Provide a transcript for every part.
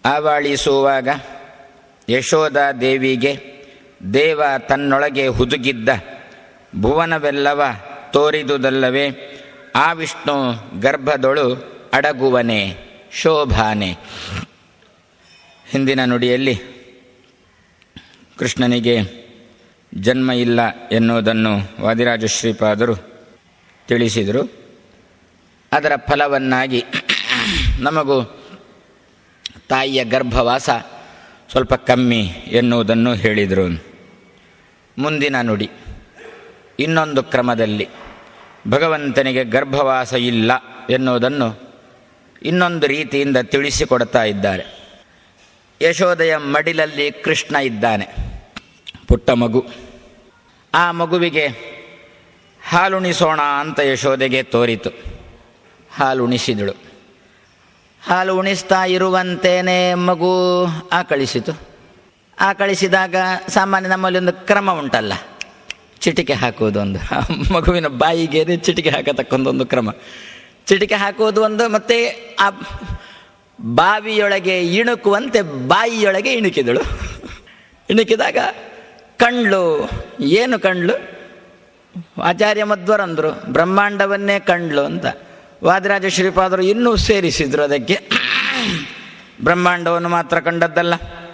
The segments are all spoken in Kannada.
ಆವಾಳಿಸುವಾಗ ಯಶೋಧ ದೇವಿಗೆ ದೇವ ತನ್ನೊಳಗೆ ಹುದುಗಿದ್ದ ಭುವನವೆಲ್ಲವ ತೋರಿದುದಲ್ಲವೇ ಆ ವಿಷ್ಣು ಗರ್ಭದೊಳು ಅಡಗುವನೆ ಶೋಭಾನೆ ಹಿಂದಿನ ನುಡಿಯಲ್ಲಿ ಕೃಷ್ಣನಿಗೆ ಜನ್ಮ ಇಲ್ಲ ಎನ್ನುವುದನ್ನು ವಾದಿರಾಜ ಶ್ರೀಪಾದರು ತಿಳಿಸಿದರು ಅದರ ಫಲವನ್ನಾಗಿ ನಮಗೂ ತಾಯಿಯ ಗರ್ಭವಾಸ ಸ್ವಲ್ಪ ಕಮ್ಮಿ ಎನ್ನುವುದನ್ನು ಹೇಳಿದರು ಮುಂದಿನ ನುಡಿ ಇನ್ನೊಂದು ಕ್ರಮದಲ್ಲಿ ಭಗವಂತನಿಗೆ ಗರ್ಭವಾಸ ಇಲ್ಲ ಎನ್ನುವುದನ್ನು ಇನ್ನೊಂದು ರೀತಿಯಿಂದ ತಿಳಿಸಿಕೊಡ್ತಾ ಇದ್ದಾರೆ ಯಶೋದೆಯ ಮಡಿಲಲ್ಲಿ ಕೃಷ್ಣ ಇದ್ದಾನೆ ಪುಟ್ಟ ಮಗು ಆ ಮಗುವಿಗೆ ಹಾಲುಣಿಸೋಣ ಅಂತ ಯಶೋದೆಗೆ ತೋರಿತು ಹಾಲು ಉಣಿಸಿದಳು ಹಾಲು ಉಣಿಸ್ತಾ ಇರುವಂತೇನೆ ಮಗು ಆಕಳಿಸಿತು ಆಕಳಿಸಿದಾಗ ಸಾಮಾನ್ಯ ನಮ್ಮಲ್ಲಿ ಒಂದು ಕ್ರಮ ಉಂಟಲ್ಲ ಚಿಟಿಕೆ ಹಾಕುವುದು ಒಂದು ಆ ಮಗುವಿನ ಬಾಯಿಗೆ ಚಿಟಿಕೆ ಹಾಕತಕ್ಕೊಂದೊಂದು ಕ್ರಮ ಚಿಟಿಕೆ ಹಾಕುವುದು ಒಂದು ಮತ್ತೆ ಆ ಬಾವಿಯೊಳಗೆ ಇಣುಕುವಂತೆ ಬಾಯಿಯೊಳಗೆ ಇಣುಕಿದಳು ಇಣುಕಿದಾಗ ಕಂಡ್ಲು ಏನು ಕಂಡ್ಲು ಆಚಾರ್ಯ ಮಧ್ವರಂದರು ಬ್ರಹ್ಮಾಂಡವನ್ನೇ ಕಂಡ್ಲು ಅಂತ ವಾದಿರಾಜ ಶ್ರೀಪಾದರು ಇನ್ನೂ ಸೇರಿಸಿದ್ರು ಅದಕ್ಕೆ ಬ್ರಹ್ಮಾಂಡವನ್ನು ಮಾತ್ರ ಕಂಡದ್ದಲ್ಲ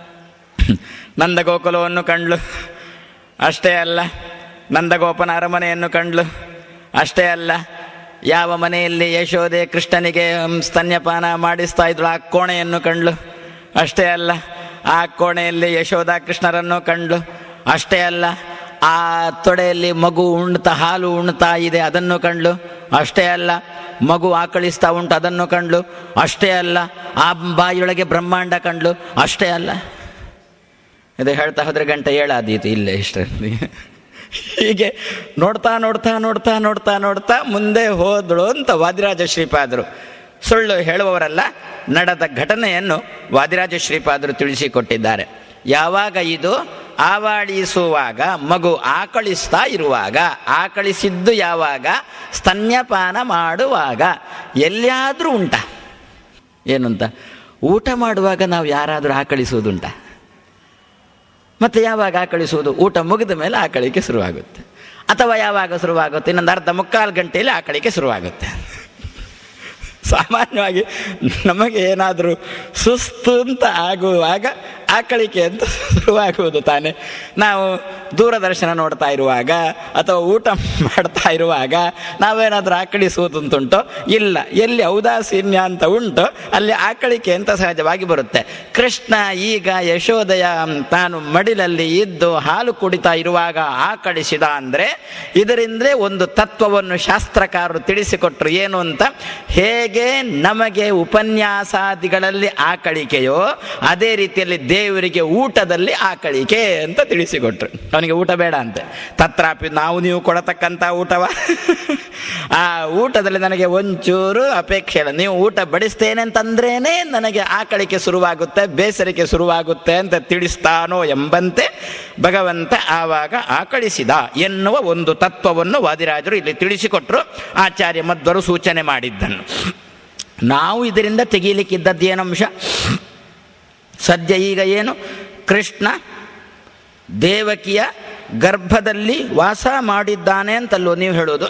ನಂದಗೋಕುಲವನ್ನು ಕಂಡ್ಲು ಅಷ್ಟೇ ಅಲ್ಲ ನಂದಗೋಪನ ಅರಮನೆಯನ್ನು ಕಂಡ್ಲು ಅಷ್ಟೇ ಅಲ್ಲ ಯಾವ ಮನೆಯಲ್ಲಿ ಯಶೋದೆ ಕೃಷ್ಣನಿಗೆ ಸ್ತನ್ಯಪಾನ ಮಾಡಿಸ್ತಾ ಇದ್ರು ಆ ಕೋಣೆಯನ್ನು ಕಂಡ್ಲು ಅಷ್ಟೇ ಅಲ್ಲ ಆ ಕೋಣೆಯಲ್ಲಿ ಯಶೋಧ ಕೃಷ್ಣರನ್ನು ಕಂಡ್ಲು ಅಷ್ಟೇ ಅಲ್ಲ ಆ ತೊಡೆಯಲ್ಲಿ ಮಗು ಉಣ್ತಾ ಹಾಲು ಉಣ್ತಾ ಇದೆ ಅದನ್ನು ಕಂಡ್ಲು ಅಷ್ಟೇ ಅಲ್ಲ ಮಗು ಆಕಳಿಸ್ತಾ ಉಂಟು ಅದನ್ನು ಕಂಡ್ಲು ಅಷ್ಟೇ ಅಲ್ಲ ಆ ಬಾಯಿಯೊಳಗೆ ಬ್ರಹ್ಮಾಂಡ ಕಂಡ್ಲು ಅಷ್ಟೇ ಅಲ್ಲ ಇದು ಹೇಳ್ತಾ ಹೋದ್ರೆ ಗಂಟೆ ಏಳಾದೀತು ಇಲ್ಲೇ ಇಷ್ಟರಲ್ಲಿ ಹೀಗೆ ನೋಡ್ತಾ ನೋಡ್ತಾ ನೋಡ್ತಾ ನೋಡ್ತಾ ನೋಡ್ತಾ ಮುಂದೆ ಹೋದಳು ಅಂತ ವಾದಿರಾಜ ಶ್ರೀಪಾದರು ಸುಳ್ಳು ಹೇಳುವವರಲ್ಲ ನಡೆದ ಘಟನೆಯನ್ನು ವಾದಿರಾಜ ಶ್ರೀಪಾದರು ತಿಳಿಸಿಕೊಟ್ಟಿದ್ದಾರೆ ಯಾವಾಗ ಇದು ಆವಾಡಿಸುವಾಗ ಮಗು ಆಕಳಿಸ್ತಾ ಇರುವಾಗ ಆಕಳಿಸಿದ್ದು ಯಾವಾಗ ಸ್ತನ್ಯಪಾನ ಮಾಡುವಾಗ ಎಲ್ಲಿಯಾದರೂ ಉಂಟ ಏನು ಅಂತ ಊಟ ಮಾಡುವಾಗ ನಾವು ಯಾರಾದರೂ ಆಕಳಿಸುವುದುಂಟ ಮತ್ತೆ ಯಾವಾಗ ಆಕಳಿಸುವುದು ಊಟ ಮುಗಿದ ಮೇಲೆ ಆಕಳಿಕೆ ಶುರುವಾಗುತ್ತೆ ಅಥವಾ ಯಾವಾಗ ಶುರುವಾಗುತ್ತೆ ಇನ್ನೊಂದು ಅರ್ಧ ಮುಕ್ಕಾಲು ಗಂಟೆಯಲ್ಲಿ ಆಕಳಿಕೆ ಶುರುವಾಗುತ್ತೆ ಸಾಮಾನ್ಯವಾಗಿ ನಮಗೆ ಏನಾದರೂ ಸುಸ್ತು ಅಂತ ಆಗುವಾಗ ಆಕಳಿಕೆ ಅಂತ ಶುರುವಾಗುವುದು ತಾನೆ ನಾವು ದೂರದರ್ಶನ ನೋಡ್ತಾ ಇರುವಾಗ ಅಥವಾ ಊಟ ಮಾಡ್ತಾ ಇರುವಾಗ ನಾವೇನಾದರೂ ಆಕಳಿಸುವುದಂತುಂಟೋ ಇಲ್ಲ ಎಲ್ಲಿ ಔದಾಸೀನ್ಯ ಅಂತ ಉಂಟು ಅಲ್ಲಿ ಆಕಳಿಕೆ ಅಂತ ಸಹಜವಾಗಿ ಬರುತ್ತೆ ಕೃಷ್ಣ ಈಗ ಯಶೋದಯ ತಾನು ಮಡಿಲಲ್ಲಿ ಇದ್ದು ಹಾಲು ಕುಡಿತಾ ಇರುವಾಗ ಆಕಳಿಸಿದ ಅಂದರೆ ಇದರಿಂದಲೇ ಒಂದು ತತ್ವವನ್ನು ಶಾಸ್ತ್ರಕಾರರು ತಿಳಿಸಿಕೊಟ್ರು ಏನು ಅಂತ ಹೇಗೆ ನಮಗೆ ಉಪನ್ಯಾಸಾದಿಗಳಲ್ಲಿ ಆಕಳಿಕೆಯೋ ಅದೇ ರೀತಿಯಲ್ಲಿ ದೇವರಿಗೆ ಊಟದಲ್ಲಿ ಆಕಳಿಕೆ ಅಂತ ತಿಳಿಸಿಕೊಟ್ರು ಅವನಿಗೆ ಊಟ ಬೇಡ ಅಂತೆ ತತ್ರಾಪಿ ನಾವು ನೀವು ಕೊಡತಕ್ಕಂಥ ಊಟವ ಆ ಊಟದಲ್ಲಿ ನನಗೆ ಒಂಚೂರು ಅಪೇಕ್ಷೆ ಇಲ್ಲ ನೀವು ಊಟ ಬಡಿಸ್ತೇನೆ ಅಂತಂದ್ರೇನೆ ನನಗೆ ಆಕಳಿಕೆ ಶುರುವಾಗುತ್ತೆ ಬೇಸರಿಕೆ ಶುರುವಾಗುತ್ತೆ ಅಂತ ತಿಳಿಸ್ತಾನೋ ಎಂಬಂತೆ ಭಗವಂತ ಆವಾಗ ಆಕಳಿಸಿದ ಎನ್ನುವ ಒಂದು ತತ್ವವನ್ನು ವಾದಿರಾಜರು ಇಲ್ಲಿ ತಿಳಿಸಿಕೊಟ್ರು ಆಚಾರ್ಯ ಮಧ್ವರು ಸೂಚನೆ ಮಾಡಿದ್ದನ್ನು ನಾವು ಇದರಿಂದ ತೆಗೀಲಿಕ್ಕಿದ್ದದ್ದು ಏನಂಶ ಸದ್ಯ ಈಗ ಏನು ಕೃಷ್ಣ ದೇವಕಿಯ ಗರ್ಭದಲ್ಲಿ ವಾಸ ಮಾಡಿದ್ದಾನೆ ಅಂತಲ್ಲೋ ನೀವು ಹೇಳೋದು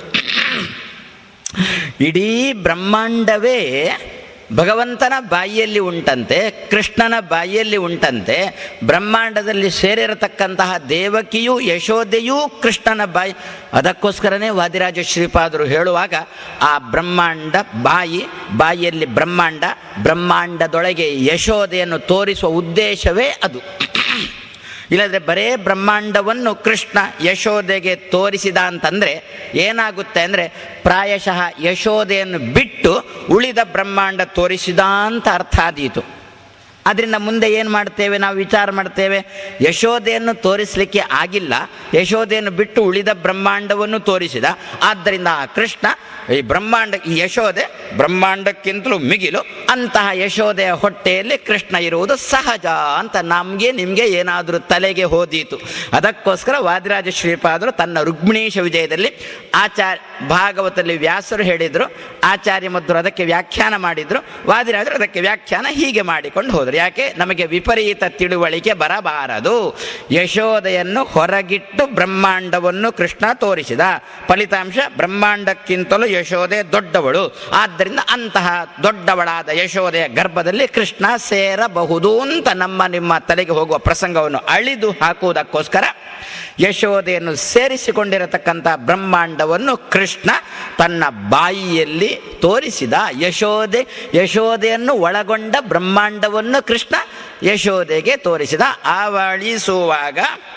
ಇಡೀ ಬ್ರಹ್ಮಾಂಡವೇ ಭಗವಂತನ ಬಾಯಿಯಲ್ಲಿ ಉಂಟಂತೆ ಕೃಷ್ಣನ ಬಾಯಿಯಲ್ಲಿ ಉಂಟಂತೆ ಬ್ರಹ್ಮಾಂಡದಲ್ಲಿ ಸೇರಿರತಕ್ಕಂತಹ ದೇವಕಿಯೂ ಯಶೋದೆಯೂ ಕೃಷ್ಣನ ಬಾಯಿ ಅದಕ್ಕೋಸ್ಕರನೇ ವಾದಿರಾಜ ಶ್ರೀಪಾದರು ಹೇಳುವಾಗ ಆ ಬ್ರಹ್ಮಾಂಡ ಬಾಯಿ ಬಾಯಿಯಲ್ಲಿ ಬ್ರಹ್ಮಾಂಡ ಬ್ರಹ್ಮಾಂಡದೊಳಗೆ ಯಶೋದೆಯನ್ನು ತೋರಿಸುವ ಉದ್ದೇಶವೇ ಅದು ಇಲ್ಲದ್ರೆ ಬರೇ ಬ್ರಹ್ಮಾಂಡವನ್ನು ಕೃಷ್ಣ ಯಶೋದೆಗೆ ತೋರಿಸಿದ ಅಂತಂದರೆ ಏನಾಗುತ್ತೆ ಅಂದರೆ ಪ್ರಾಯಶಃ ಯಶೋದೆಯನ್ನು ಬಿಟ್ಟು ಉಳಿದ ಬ್ರಹ್ಮಾಂಡ ತೋರಿಸಿದ ಅಂತ ಅರ್ಥ ಆದೀತು ಅದರಿಂದ ಮುಂದೆ ಏನು ಮಾಡ್ತೇವೆ ನಾವು ವಿಚಾರ ಮಾಡ್ತೇವೆ ಯಶೋದೆಯನ್ನು ತೋರಿಸಲಿಕ್ಕೆ ಆಗಿಲ್ಲ ಯಶೋದೆಯನ್ನು ಬಿಟ್ಟು ಉಳಿದ ಬ್ರಹ್ಮಾಂಡವನ್ನು ತೋರಿಸಿದ ಆದ್ದರಿಂದ ಆ ಕೃಷ್ಣ ಈ ಬ್ರಹ್ಮಾಂಡ ಈ ಯಶೋದೆ ಬ್ರಹ್ಮಾಂಡಕ್ಕಿಂತಲೂ ಮಿಗಿಲು ಅಂತಹ ಯಶೋದೆಯ ಹೊಟ್ಟೆಯಲ್ಲಿ ಕೃಷ್ಣ ಇರುವುದು ಸಹಜ ಅಂತ ನಮಗೆ ನಿಮಗೆ ಏನಾದರೂ ತಲೆಗೆ ಹೋದೀತು ಅದಕ್ಕೋಸ್ಕರ ವಾದಿರಾಜ ಶ್ರೀಪಾದರು ತನ್ನ ರುಕ್ಮಿಣೀಶ ವಿಜಯದಲ್ಲಿ ಆಚಾರ್ಯ ಭಾಗವತದಲ್ಲಿ ವ್ಯಾಸರು ಹೇಳಿದರು ಆಚಾರ್ಯ ಮಧ್ವರು ಅದಕ್ಕೆ ವ್ಯಾಖ್ಯಾನ ಮಾಡಿದರು ವಾದಿರಾಜರು ಅದಕ್ಕೆ ವ್ಯಾಖ್ಯಾನ ಹೀಗೆ ಮಾಡಿಕೊಂಡು ಹೋದರು ಹೋದ್ರು ಯಾಕೆ ನಮಗೆ ವಿಪರೀತ ತಿಳುವಳಿಕೆ ಬರಬಾರದು ಯಶೋದೆಯನ್ನು ಹೊರಗಿಟ್ಟು ಬ್ರಹ್ಮಾಂಡವನ್ನು ಕೃಷ್ಣ ತೋರಿಸಿದ ಫಲಿತಾಂಶ ಬ್ರಹ್ಮಾಂಡಕ್ಕಿಂತಲೂ ಯಶೋದೆ ದೊಡ್ಡವಳು ಆದ್ದರಿಂದ ಅಂತಹ ದೊಡ್ಡವಳಾದ ಯಶೋದೆಯ ಗರ್ಭದಲ್ಲಿ ಕೃಷ್ಣ ಸೇರಬಹುದು ಅಂತ ನಮ್ಮ ನಿಮ್ಮ ತಲೆಗೆ ಹೋಗುವ ಪ್ರಸಂಗವನ್ನು ಅಳಿದು ಹಾಕುವುದಕ್ಕೋಸ್ಕರ ಯಶೋದೆಯನ್ನು ಸೇರಿಸಿಕೊಂಡಿರತಕ್ಕಂಥ ಬ್ರಹ್ಮಾಂಡವನ್ನು ಕೃಷ್ಣ ತನ್ನ ಬಾಯಿಯಲ್ಲಿ ತೋರಿಸಿದ ಯಶೋದೆ ಯಶೋದೆಯನ್ನು ಒಳಗೊಂಡ ಬ್ರಹ್ಮಾಂಡವನ್ನು ಕೃಷ್ಣ ಯಶೋದೆಗೆ ತೋರಿಸಿದ ಆವಳಿಸುವಾಗ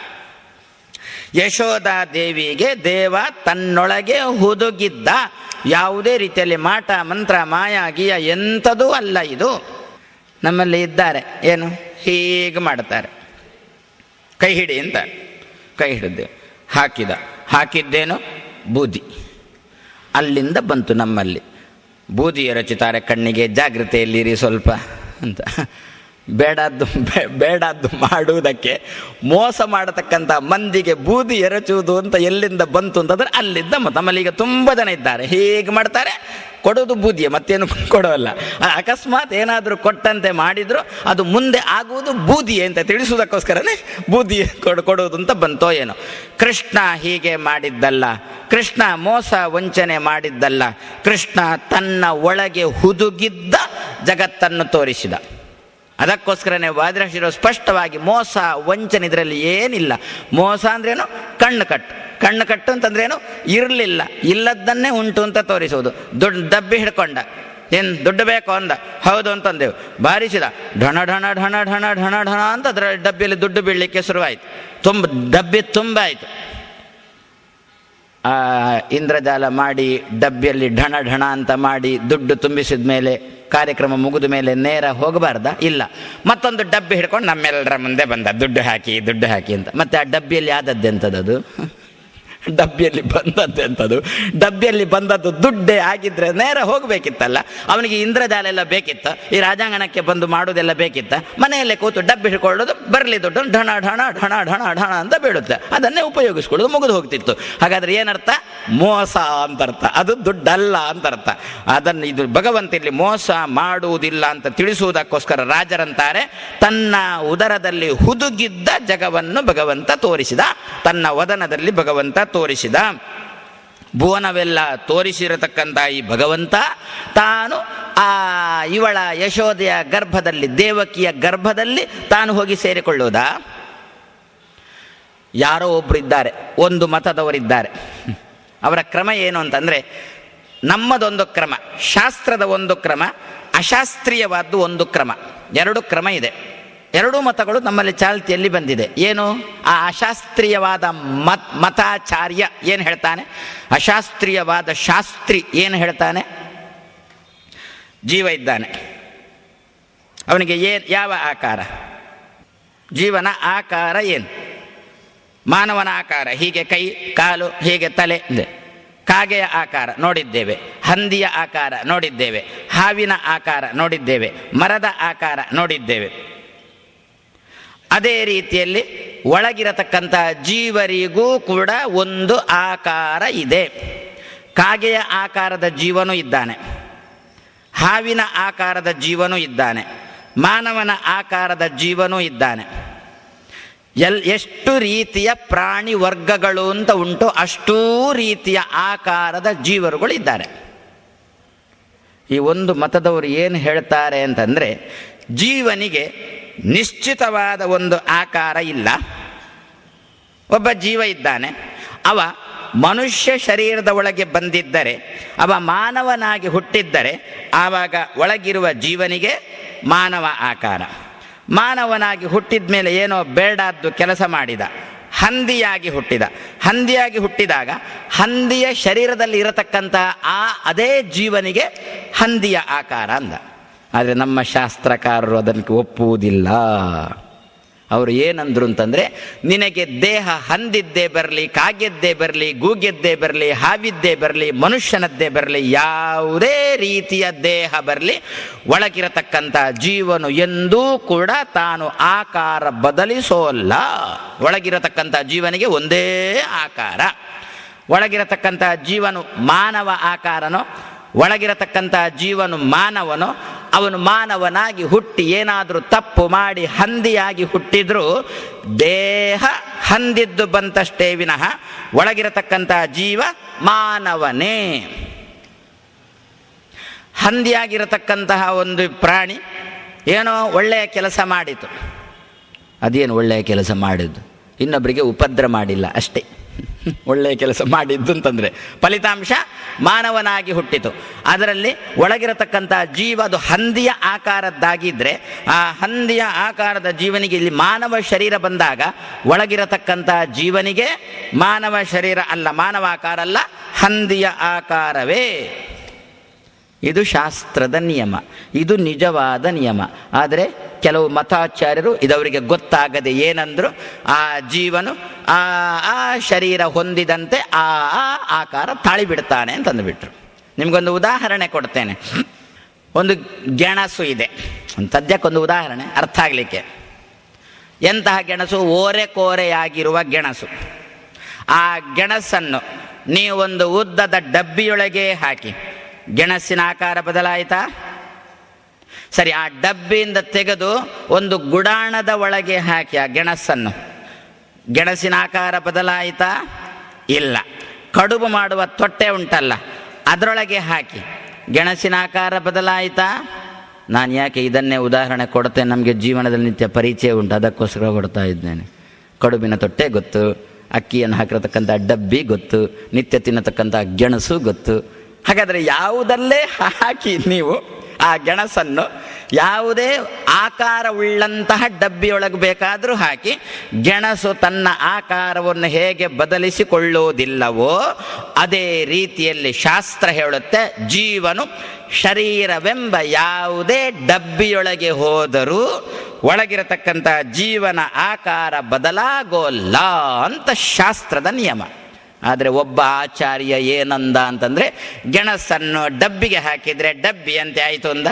ಯಶೋಧಾ ದೇವಿಗೆ ದೇವ ತನ್ನೊಳಗೆ ಹುದುಗಿದ್ದ ಯಾವುದೇ ರೀತಿಯಲ್ಲಿ ಮಾಟ ಮಂತ್ರ ಮಾಯ ಗೀಯ ಎಂಥದೂ ಅಲ್ಲ ಇದು ನಮ್ಮಲ್ಲಿ ಇದ್ದಾರೆ ಏನು ಹೀಗೆ ಮಾಡ್ತಾರೆ ಕೈ ಹಿಡಿ ಅಂತ ಕೈ ಹಿಡಿದೆ ಹಾಕಿದ ಹಾಕಿದ್ದೇನು ಬೂದಿ ಅಲ್ಲಿಂದ ಬಂತು ನಮ್ಮಲ್ಲಿ ಬೂದಿ ಎರಚುತ್ತಾರೆ ಕಣ್ಣಿಗೆ ಜಾಗ್ರತೆಯಲ್ಲಿರಿ ಸ್ವಲ್ಪ ಅಂತ ಬೇಡದ್ದು ಬೇ- ಬೇಡದ್ದು ಮಾಡುವುದಕ್ಕೆ ಮೋಸ ಮಾಡತಕ್ಕಂಥ ಮಂದಿಗೆ ಬೂದಿ ಎರಚುವುದು ಅಂತ ಎಲ್ಲಿಂದ ಬಂತು ಅಂತಂದ್ರೆ ಅಲ್ಲಿಂದ ಮ- ನಮ್ಮಲ್ಲಿ ಈಗ ತುಂಬ ಜನ ಇದ್ದಾರೆ ಹೀಗೆ ಮಾಡ್ತಾರೆ ಕೊಡೋದು ಬೂದಿಯೇ ಮತ್ತೇನು ಕೊಡೋಲ್ಲ ಆ ಅಕಸ್ಮಾತ್ ಏನಾದರೂ ಕೊಟ್ಟಂತೆ ಮಾಡಿದ್ರು ಅದು ಮುಂದೆ ಆಗುವುದು ಬೂದಿಯೇ ಅಂತ ತಿಳಿಸುವುದಕ್ಕೋಸ್ಕರನೇ ಬೂದಿ ಕೊಡು ಕೊಡೋದು ಅಂತ ಬಂತೋ ಏನೋ ಕೃಷ್ಣ ಹೀಗೆ ಮಾಡಿದ್ದಲ್ಲ ಕೃಷ್ಣ ಮೋಸ ವಂಚನೆ ಮಾಡಿದ್ದಲ್ಲ ಕೃಷ್ಣ ತನ್ನ ಒಳಗೆ ಹುದುಗಿದ್ದ ಜಗತ್ತನ್ನು ತೋರಿಸಿದ ಅದಕ್ಕೋಸ್ಕರನೇ ವಾದಿರಾಶಿರೋ ಸ್ಪಷ್ಟವಾಗಿ ಮೋಸ ವಂಚನೆ ಇದರಲ್ಲಿ ಏನಿಲ್ಲ ಮೋಸ ಅಂದ್ರೇನು ಕಣ್ಣು ಕಟ್ಟು ಕಣ್ಣು ಕಟ್ಟು ಅಂತಂದ್ರೇನು ಇರಲಿಲ್ಲ ಇಲ್ಲದ್ದನ್ನೇ ಉಂಟು ಅಂತ ತೋರಿಸುವುದು ದುಡ್ಡು ಡಬ್ಬಿ ಹಿಡ್ಕೊಂಡ ಏನು ದುಡ್ಡು ಬೇಕು ಅಂದ ಹೌದು ಅಂತಂದೆವು ಬಾರಿಸಿದ ಢಣ ಢಣ ಢಣ ಢಣ ಢಣ ಢಣ ಅಂತ ಅದರ ಡಬ್ಬಿಯಲ್ಲಿ ದುಡ್ಡು ಬೀಳಲಿಕ್ಕೆ ಶುರುವಾಯಿತು ತುಂಬ ಡಬ್ಬಿ ತುಂಬ ಆಯಿತು ಆ ಇಂದ್ರಜಾಲ ಮಾಡಿ ಡಬ್ಬಿಯಲ್ಲಿ ಢಣ ಢಣ ಅಂತ ಮಾಡಿ ದುಡ್ಡು ತುಂಬಿಸಿದ ಮೇಲೆ ಕಾರ್ಯಕ್ರಮ ಮುಗಿದ ಮೇಲೆ ನೇರ ಹೋಗಬಾರ್ದ ಇಲ್ಲ ಮತ್ತೊಂದು ಡಬ್ಬಿ ಹಿಡ್ಕೊಂಡು ನಮ್ಮೆಲ್ಲರ ಮುಂದೆ ಬಂದ ದುಡ್ಡು ಹಾಕಿ ದುಡ್ಡು ಹಾಕಿ ಅಂತ ಮತ್ತೆ ಆ ಡಬ್ಬಿಯಲ್ಲಿ ಆದದ್ದೆಂಥದ್ದು ಡಬ್ಬಿಯಲ್ಲಿ ಬಂದದ್ದೆಂಥದ್ದು ಡಬ್ಬಿಯಲ್ಲಿ ಬಂದದ್ದು ದುಡ್ಡೇ ಆಗಿದ್ರೆ ನೇರ ಹೋಗಬೇಕಿತ್ತಲ್ಲ ಅವನಿಗೆ ಇಂದ್ರಜಾಲ ಎಲ್ಲ ಬೇಕಿತ್ತ ಈ ರಾಜಾಂಗಣಕ್ಕೆ ಬಂದು ಮಾಡುವುದೆಲ್ಲ ಬೇಕಿತ್ತ ಮನೆಯಲ್ಲೇ ಕೂತು ಡಬ್ಬಿ ಹಿಡ್ಕೊಳ್ಳೋದು ಬರಲಿ ದುಡ್ಡು ಢಣ ಢಣ ಢಣ ಢಣ ಢಣ ಅಂತ ಬೀಳುತ್ತೆ ಅದನ್ನೇ ಉಪಯೋಗಿಸ್ಕೊಳ್ಳೋದು ಮುಗಿದು ಹೋಗ್ತಿತ್ತು ಹಾಗಾದ್ರೆ ಏನರ್ಥ ಮೋಸ ಅಂತ ಅರ್ಥ ಅದು ದುಡ್ಡಲ್ಲ ಅಂತ ಅರ್ಥ ಅದನ್ನು ಇದು ಭಗವಂತ ಇಲ್ಲಿ ಮೋಸ ಮಾಡುವುದಿಲ್ಲ ಅಂತ ತಿಳಿಸುವುದಕ್ಕೋಸ್ಕರ ರಾಜರಂತಾರೆ ತನ್ನ ಉದರದಲ್ಲಿ ಹುದುಗಿದ್ದ ಜಗವನ್ನು ಭಗವಂತ ತೋರಿಸಿದ ತನ್ನ ವದನದಲ್ಲಿ ಭಗವಂತ ತೋರಿಸಿದ ಭುವನವೆಲ್ಲ ತೋರಿಸಿರತಕ್ಕಂಥ ಈ ಭಗವಂತ ತಾನು ಆ ಇವಳ ಯಶೋದೆಯ ಗರ್ಭದಲ್ಲಿ ದೇವಕಿಯ ಗರ್ಭದಲ್ಲಿ ತಾನು ಹೋಗಿ ಸೇರಿಕೊಳ್ಳುವುದಾ ಯಾರೋ ಒಬ್ರು ಇದ್ದಾರೆ ಒಂದು ಮತದವರಿದ್ದಾರೆ ಅವರ ಕ್ರಮ ಏನು ಅಂತಂದರೆ ನಮ್ಮದೊಂದು ಕ್ರಮ ಶಾಸ್ತ್ರದ ಒಂದು ಕ್ರಮ ಅಶಾಸ್ತ್ರೀಯವಾದ್ದು ಒಂದು ಕ್ರಮ ಎರಡು ಕ್ರಮ ಇದೆ ಎರಡೂ ಮತಗಳು ನಮ್ಮಲ್ಲಿ ಚಾಲ್ತಿಯಲ್ಲಿ ಬಂದಿದೆ ಏನು ಆ ಅಶಾಸ್ತ್ರೀಯವಾದ ಮತ್ ಮತಾಚಾರ್ಯ ಏನು ಹೇಳ್ತಾನೆ ಅಶಾಸ್ತ್ರೀಯವಾದ ಶಾಸ್ತ್ರಿ ಏನು ಹೇಳ್ತಾನೆ ಜೀವ ಇದ್ದಾನೆ ಅವನಿಗೆ ಏನು ಯಾವ ಆಕಾರ ಜೀವನ ಆಕಾರ ಏನು ಮಾನವನ ಆಕಾರ ಹೀಗೆ ಕೈ ಕಾಲು ಹೀಗೆ ತಲೆ ಇದೆ ಕಾಗೆಯ ಆಕಾರ ನೋಡಿದ್ದೇವೆ ಹಂದಿಯ ಆಕಾರ ನೋಡಿದ್ದೇವೆ ಹಾವಿನ ಆಕಾರ ನೋಡಿದ್ದೇವೆ ಮರದ ಆಕಾರ ನೋಡಿದ್ದೇವೆ ಅದೇ ರೀತಿಯಲ್ಲಿ ಒಳಗಿರತಕ್ಕಂಥ ಜೀವರಿಗೂ ಕೂಡ ಒಂದು ಆಕಾರ ಇದೆ ಕಾಗೆಯ ಆಕಾರದ ಜೀವನು ಇದ್ದಾನೆ ಹಾವಿನ ಆಕಾರದ ಜೀವನು ಇದ್ದಾನೆ ಮಾನವನ ಆಕಾರದ ಜೀವನು ಇದ್ದಾನೆ ಎಲ್ ಎಷ್ಟು ರೀತಿಯ ಪ್ರಾಣಿ ವರ್ಗಗಳು ಅಂತ ಉಂಟು ಅಷ್ಟೂ ರೀತಿಯ ಆಕಾರದ ಜೀವರುಗಳು ಇದ್ದಾರೆ ಈ ಒಂದು ಮತದವರು ಏನು ಹೇಳ್ತಾರೆ ಅಂತಂದರೆ ಜೀವನಿಗೆ ನಿಶ್ಚಿತವಾದ ಒಂದು ಆಕಾರ ಇಲ್ಲ ಒಬ್ಬ ಜೀವ ಇದ್ದಾನೆ ಅವ ಮನುಷ್ಯ ಶರೀರದ ಒಳಗೆ ಬಂದಿದ್ದರೆ ಅವ ಮಾನವನಾಗಿ ಹುಟ್ಟಿದ್ದರೆ ಆವಾಗ ಒಳಗಿರುವ ಜೀವನಿಗೆ ಮಾನವ ಆಕಾರ ಮಾನವನಾಗಿ ಹುಟ್ಟಿದ ಮೇಲೆ ಏನೋ ಬೇಡಾದ್ದು ಕೆಲಸ ಮಾಡಿದ ಹಂದಿಯಾಗಿ ಹುಟ್ಟಿದ ಹಂದಿಯಾಗಿ ಹುಟ್ಟಿದಾಗ ಹಂದಿಯ ಶರೀರದಲ್ಲಿ ಇರತಕ್ಕಂಥ ಆ ಅದೇ ಜೀವನಿಗೆ ಹಂದಿಯ ಆಕಾರ ಅಂದ ಆದರೆ ನಮ್ಮ ಶಾಸ್ತ್ರಕಾರರು ಅದಕ್ಕೆ ಒಪ್ಪುವುದಿಲ್ಲ ಅವರು ಏನಂದ್ರು ಅಂತಂದರೆ ನಿನಗೆ ದೇಹ ಹಂದಿದ್ದೇ ಬರಲಿ ಕಾಗೆದ್ದೇ ಬರಲಿ ಗೂಗೆದ್ದೇ ಬರಲಿ ಹಾವಿದ್ದೇ ಬರಲಿ ಮನುಷ್ಯನದ್ದೇ ಬರಲಿ ಯಾವುದೇ ರೀತಿಯ ದೇಹ ಬರಲಿ ಒಳಗಿರತಕ್ಕಂಥ ಜೀವನು ಎಂದೂ ಕೂಡ ತಾನು ಆಕಾರ ಬದಲಿಸೋಲ್ಲ ಒಳಗಿರತಕ್ಕಂಥ ಜೀವನಿಗೆ ಒಂದೇ ಆಕಾರ ಒಳಗಿರತಕ್ಕಂಥ ಜೀವನು ಮಾನವ ಆಕಾರನೋ ಒಳಗಿರತಕ್ಕಂಥ ಜೀವನು ಮಾನವನು ಅವನು ಮಾನವನಾಗಿ ಹುಟ್ಟಿ ಏನಾದರೂ ತಪ್ಪು ಮಾಡಿ ಹಂದಿಯಾಗಿ ಹುಟ್ಟಿದ್ರೂ ದೇಹ ಹಂದಿದ್ದು ಬಂತಷ್ಟೇ ವಿನಃ ಒಳಗಿರತಕ್ಕಂಥ ಜೀವ ಮಾನವನೇ ಹಂದಿಯಾಗಿರತಕ್ಕಂತಹ ಒಂದು ಪ್ರಾಣಿ ಏನೋ ಒಳ್ಳೆಯ ಕೆಲಸ ಮಾಡಿತು ಅದೇನು ಒಳ್ಳೆಯ ಕೆಲಸ ಮಾಡಿದ್ದು ಇನ್ನೊಬ್ಬರಿಗೆ ಉಪದ್ರ ಮಾಡಿಲ್ಲ ಅಷ್ಟೇ ಒಳ್ಳೆಯ ಕೆಲಸ ಮಾಡಿದ್ದು ಅಂತಂದರೆ ಫಲಿತಾಂಶ ಮಾನವನಾಗಿ ಹುಟ್ಟಿತು ಅದರಲ್ಲಿ ಒಳಗಿರತಕ್ಕಂಥ ಜೀವ ಅದು ಹಂದಿಯ ಆಕಾರದ್ದಾಗಿದ್ದರೆ ಆ ಹಂದಿಯ ಆಕಾರದ ಜೀವನಿಗೆ ಇಲ್ಲಿ ಮಾನವ ಶರೀರ ಬಂದಾಗ ಒಳಗಿರತಕ್ಕಂಥ ಜೀವನಿಗೆ ಮಾನವ ಶರೀರ ಅಲ್ಲ ಮಾನವ ಆಕಾರ ಅಲ್ಲ ಹಂದಿಯ ಆಕಾರವೇ ಇದು ಶಾಸ್ತ್ರದ ನಿಯಮ ಇದು ನಿಜವಾದ ನಿಯಮ ಆದರೆ ಕೆಲವು ಮತಾಚಾರ್ಯರು ಇದವರಿಗೆ ಗೊತ್ತಾಗದೆ ಏನಂದ್ರು ಆ ಜೀವನು ಆ ಆ ಶರೀರ ಹೊಂದಿದಂತೆ ಆ ಆ ಆಕಾರ ತಾಳಿಬಿಡ್ತಾನೆ ಅಂತಂದುಬಿಟ್ರು ನಿಮಗೊಂದು ಉದಾಹರಣೆ ಕೊಡ್ತೇನೆ ಒಂದು ಗೆಣಸು ಇದೆ ಒಂದು ಸದ್ಯಕ್ಕೊಂದು ಉದಾಹರಣೆ ಅರ್ಥ ಆಗಲಿಕ್ಕೆ ಎಂತಹ ಗೆಣಸು ಓರೆ ಕೋರೆಯಾಗಿರುವ ಗೆಣಸು ಆ ಗೆಣಸನ್ನು ನೀವೊಂದು ಉದ್ದದ ಡಬ್ಬಿಯೊಳಗೆ ಹಾಕಿ ಗೆಣಸಿನ ಆಕಾರ ಬದಲಾಯಿತಾ ಸರಿ ಆ ಡಬ್ಬಿಯಿಂದ ತೆಗೆದು ಒಂದು ಗುಡಾಣದ ಒಳಗೆ ಹಾಕಿ ಆ ಗೆಣಸನ್ನು ಗೆಣಸಿನ ಆಕಾರ ಬದಲಾಯಿತಾ ಇಲ್ಲ ಕಡುಬು ಮಾಡುವ ತೊಟ್ಟೆ ಉಂಟಲ್ಲ ಅದರೊಳಗೆ ಹಾಕಿ ಗೆಣಸಿನ ಆಕಾರ ಬದಲಾಯಿತಾ ನಾನು ಯಾಕೆ ಇದನ್ನೇ ಉದಾಹರಣೆ ಕೊಡ್ತೇನೆ ನಮಗೆ ಜೀವನದಲ್ಲಿ ನಿತ್ಯ ಪರಿಚಯ ಉಂಟು ಅದಕ್ಕೋಸ್ಕರ ಕೊಡ್ತಾ ಇದ್ದೇನೆ ಕಡುಬಿನ ತೊಟ್ಟೆ ಗೊತ್ತು ಅಕ್ಕಿಯನ್ನು ಹಾಕಿರತಕ್ಕಂಥ ಡಬ್ಬಿ ಗೊತ್ತು ನಿತ್ಯ ತಿನ್ನತಕ್ಕಂಥ ಗೆಣಸು ಗೊತ್ತು ಹಾಗಾದರೆ ಯಾವುದಲ್ಲೇ ಹಾಕಿ ನೀವು ಆ ಗೆಣಸನ್ನು ಯಾವುದೇ ಆಕಾರವುಳ್ಳಂತಹ ಡಬ್ಬಿಯೊಳಗೆ ಬೇಕಾದರೂ ಹಾಕಿ ಗೆಣಸು ತನ್ನ ಆಕಾರವನ್ನು ಹೇಗೆ ಬದಲಿಸಿಕೊಳ್ಳುವುದಿಲ್ಲವೋ ಅದೇ ರೀತಿಯಲ್ಲಿ ಶಾಸ್ತ್ರ ಹೇಳುತ್ತೆ ಜೀವನು ಶರೀರವೆಂಬ ಯಾವುದೇ ಡಬ್ಬಿಯೊಳಗೆ ಹೋದರೂ ಒಳಗಿರತಕ್ಕಂಥ ಜೀವನ ಆಕಾರ ಬದಲಾಗೋಲ್ಲ ಅಂತ ಶಾಸ್ತ್ರದ ನಿಯಮ ಆದರೆ ಒಬ್ಬ ಆಚಾರ್ಯ ಏನಂದ ಅಂತಂದರೆ ಗೆಣಸನ್ನು ಡಬ್ಬಿಗೆ ಹಾಕಿದರೆ ಡಬ್ಬಿ ಅಂತೆ ಆಯಿತು ಅಂದ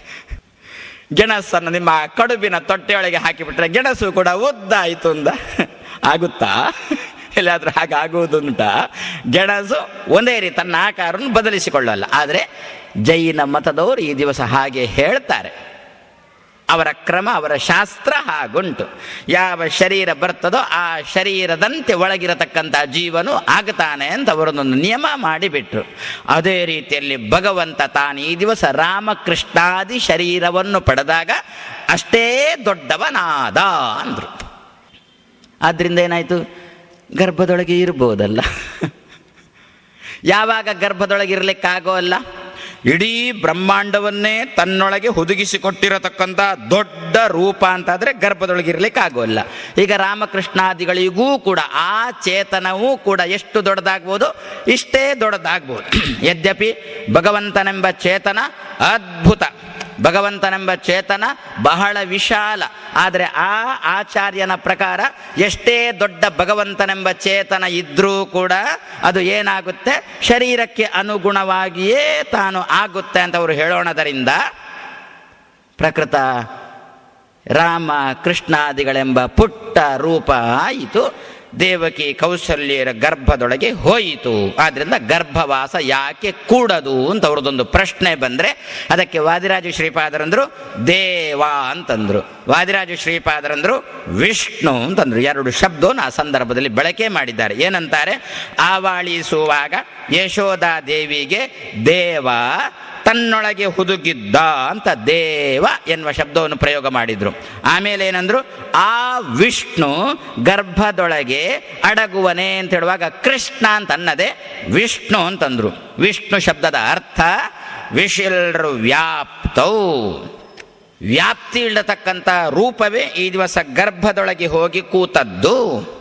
ಗೆಣಸನ್ನು ನಿಮ್ಮ ಕಡುಬಿನ ತೊಟ್ಟೆಯೊಳಗೆ ಹಾಕಿಬಿಟ್ರೆ ಗೆಣಸು ಕೂಡ ಉದ್ದ ಆಯಿತು ಅಂದ ಆಗುತ್ತಾ ಎಲ್ಲಾದ್ರೂ ಹಾಗೆ ಆಗುವುದುಂಟ ಗೆಣಸು ಒಂದೇ ರೀತಿ ತನ್ನ ಆಕಾರವನ್ನು ಬದಲಿಸಿಕೊಳ್ಳಲ್ಲ ಆದರೆ ಜೈನ ಮತದವರು ಈ ದಿವಸ ಹಾಗೆ ಹೇಳ್ತಾರೆ ಅವರ ಕ್ರಮ ಅವರ ಶಾಸ್ತ್ರ ಹಾಗುಂಟು ಯಾವ ಶರೀರ ಬರ್ತದೋ ಆ ಶರೀರದಂತೆ ಒಳಗಿರತಕ್ಕಂಥ ಜೀವನು ಆಗ್ತಾನೆ ಅಂತ ಅವರೊಂದೊಂದು ನಿಯಮ ಮಾಡಿಬಿಟ್ರು ಅದೇ ರೀತಿಯಲ್ಲಿ ಭಗವಂತ ತಾನು ಈ ದಿವಸ ರಾಮಕೃಷ್ಣಾದಿ ಶರೀರವನ್ನು ಪಡೆದಾಗ ಅಷ್ಟೇ ದೊಡ್ಡವನಾದ ಅಂದರು ಆದ್ರಿಂದ ಏನಾಯಿತು ಗರ್ಭದೊಳಗೆ ಇರ್ಬೋದಲ್ಲ ಯಾವಾಗ ಗರ್ಭದೊಳಗೆ ಇರಲಿಕ್ಕಾಗೋಲ್ಲ ಇಡೀ ಬ್ರಹ್ಮಾಂಡವನ್ನೇ ತನ್ನೊಳಗೆ ಹುದುಗಿಸಿಕೊಟ್ಟಿರತಕ್ಕಂಥ ದೊಡ್ಡ ರೂಪ ಅಂತಾದರೆ ಗರ್ಭದೊಳಗೆ ಇರಲಿಕ್ಕಾಗೋಲ್ಲ ಈಗ ರಾಮಕೃಷ್ಣಾದಿಗಳಿಗೂ ಕೂಡ ಆ ಚೇತನವೂ ಕೂಡ ಎಷ್ಟು ದೊಡ್ಡದಾಗ್ಬೋದು ಇಷ್ಟೇ ದೊಡ್ಡದಾಗ್ಬೋದು ಯದ್ಯಪಿ ಭಗವಂತನೆಂಬ ಚೇತನ ಅದ್ಭುತ ಭಗವಂತನೆಂಬ ಚೇತನ ಬಹಳ ವಿಶಾಲ ಆದರೆ ಆ ಆಚಾರ್ಯನ ಪ್ರಕಾರ ಎಷ್ಟೇ ದೊಡ್ಡ ಭಗವಂತನೆಂಬ ಚೇತನ ಇದ್ರೂ ಕೂಡ ಅದು ಏನಾಗುತ್ತೆ ಶರೀರಕ್ಕೆ ಅನುಗುಣವಾಗಿಯೇ ತಾನು ಆಗುತ್ತೆ ಅಂತ ಅವರು ಹೇಳೋಣದರಿಂದ ಪ್ರಕೃತ ರಾಮ ಕೃಷ್ಣಾದಿಗಳೆಂಬ ಪುಟ್ಟ ರೂಪ ಆಯಿತು ದೇವಕಿ ಕೌಸಲ್ಯರ ಗರ್ಭದೊಳಗೆ ಹೋಯಿತು ಆದ್ರಿಂದ ಗರ್ಭವಾಸ ಯಾಕೆ ಕೂಡದು ಅಂತ ಅವ್ರದ್ದೊಂದು ಪ್ರಶ್ನೆ ಬಂದರೆ ಅದಕ್ಕೆ ವಾದಿರಾಜ ಶ್ರೀಪಾದರಂದ್ರು ದೇವ ಅಂತಂದ್ರು ವಾದಿರಾಜ ಶ್ರೀಪಾದರಂದ್ರು ವಿಷ್ಣು ಅಂತಂದ್ರು ಎರಡು ಶಬ್ದವನ್ನು ಆ ಸಂದರ್ಭದಲ್ಲಿ ಬಳಕೆ ಮಾಡಿದ್ದಾರೆ ಏನಂತಾರೆ ಆವಾಳಿಸುವಾಗ ಯಶೋಧಾ ದೇವಿಗೆ ದೇವ ತನ್ನೊಳಗೆ ಹುದುಗಿದ್ದ ಅಂತ ದೇವ ಎನ್ನುವ ಶಬ್ದವನ್ನು ಪ್ರಯೋಗ ಮಾಡಿದ್ರು ಆಮೇಲೆ ಏನಂದ್ರು ಆ ವಿಷ್ಣು ಗರ್ಭದೊಳಗೆ ಅಡಗುವನೆ ಅಂತ ಹೇಳುವಾಗ ಕೃಷ್ಣ ಅಂತ ಅನ್ನದೆ ವಿಷ್ಣು ಅಂತಂದ್ರು ವಿಷ್ಣು ಶಬ್ದದ ಅರ್ಥ ವಿಶಿಲ್ರು ವ್ಯಾಪ್ತೌ ವ್ಯಾಪ್ತಿ ಇಲ್ಲತಕ್ಕಂಥ ರೂಪವೇ ಈ ದಿವಸ ಗರ್ಭದೊಳಗೆ ಹೋಗಿ ಕೂತದ್ದು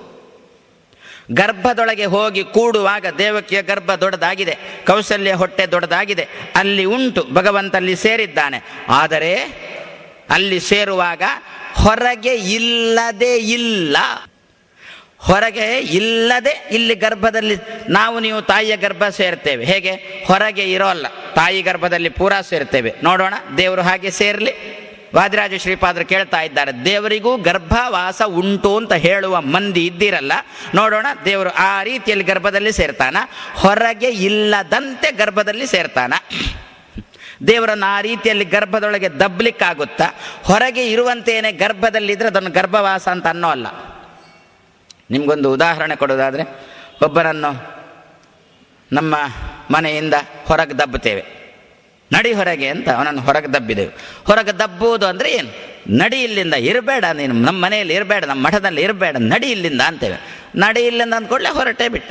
ಗರ್ಭದೊಳಗೆ ಹೋಗಿ ಕೂಡುವಾಗ ದೇವಕಿಯ ಗರ್ಭ ದೊಡ್ಡದಾಗಿದೆ ಕೌಸಲ್ಯ ಹೊಟ್ಟೆ ದೊಡ್ಡದಾಗಿದೆ ಅಲ್ಲಿ ಉಂಟು ಭಗವಂತ ಅಲ್ಲಿ ಸೇರಿದ್ದಾನೆ ಆದರೆ ಅಲ್ಲಿ ಸೇರುವಾಗ ಹೊರಗೆ ಇಲ್ಲದೆ ಇಲ್ಲ ಹೊರಗೆ ಇಲ್ಲದೆ ಇಲ್ಲಿ ಗರ್ಭದಲ್ಲಿ ನಾವು ನೀವು ತಾಯಿಯ ಗರ್ಭ ಸೇರ್ತೇವೆ ಹೇಗೆ ಹೊರಗೆ ಇರೋಲ್ಲ ತಾಯಿ ಗರ್ಭದಲ್ಲಿ ಪೂರಾ ಸೇರ್ತೇವೆ ನೋಡೋಣ ದೇವರು ಹಾಗೆ ಸೇರಲಿ ವಾದಿರಾಜ ಶ್ರೀಪಾದರು ಕೇಳ್ತಾ ಇದ್ದಾರೆ ದೇವರಿಗೂ ಗರ್ಭವಾಸ ಉಂಟು ಅಂತ ಹೇಳುವ ಮಂದಿ ಇದ್ದಿರಲ್ಲ ನೋಡೋಣ ದೇವರು ಆ ರೀತಿಯಲ್ಲಿ ಗರ್ಭದಲ್ಲಿ ಸೇರ್ತಾನ ಹೊರಗೆ ಇಲ್ಲದಂತೆ ಗರ್ಭದಲ್ಲಿ ಸೇರ್ತಾನ ದೇವರನ್ನು ಆ ರೀತಿಯಲ್ಲಿ ಗರ್ಭದೊಳಗೆ ದಬ್ಬಲಿಕ್ಕಾಗುತ್ತಾ ಹೊರಗೆ ಇರುವಂತೇನೆ ಗರ್ಭದಲ್ಲಿದ್ದರೆ ಅದನ್ನು ಗರ್ಭವಾಸ ಅಂತ ಅನ್ನೋ ಅಲ್ಲ ನಿಮಗೊಂದು ಉದಾಹರಣೆ ಕೊಡೋದಾದರೆ ಒಬ್ಬರನ್ನು ನಮ್ಮ ಮನೆಯಿಂದ ಹೊರಗೆ ದಬ್ಬುತ್ತೇವೆ ನಡಿ ಹೊರಗೆ ಅಂತ ಅವನನ್ನು ಹೊರಗೆ ದಬ್ಬಿದೆವು ಹೊರಗೆ ದಬ್ಬುವುದು ಅಂದರೆ ಏನು ನಡಿ ಇಲ್ಲಿಂದ ಇರಬೇಡ ನೀನು ನಮ್ಮ ಮನೆಯಲ್ಲಿ ಇರಬೇಡ ನಮ್ಮ ಮಠದಲ್ಲಿ ಇರಬೇಡ ನಡಿ ಇಲ್ಲಿಂದ ಅಂತೇವೆ ನಡಿ ಇಲ್ಲಿಂದ ಅಂದ್ಕೊಳ್ಳೆ ಹೊರಟೇ ಬಿಟ್ಟ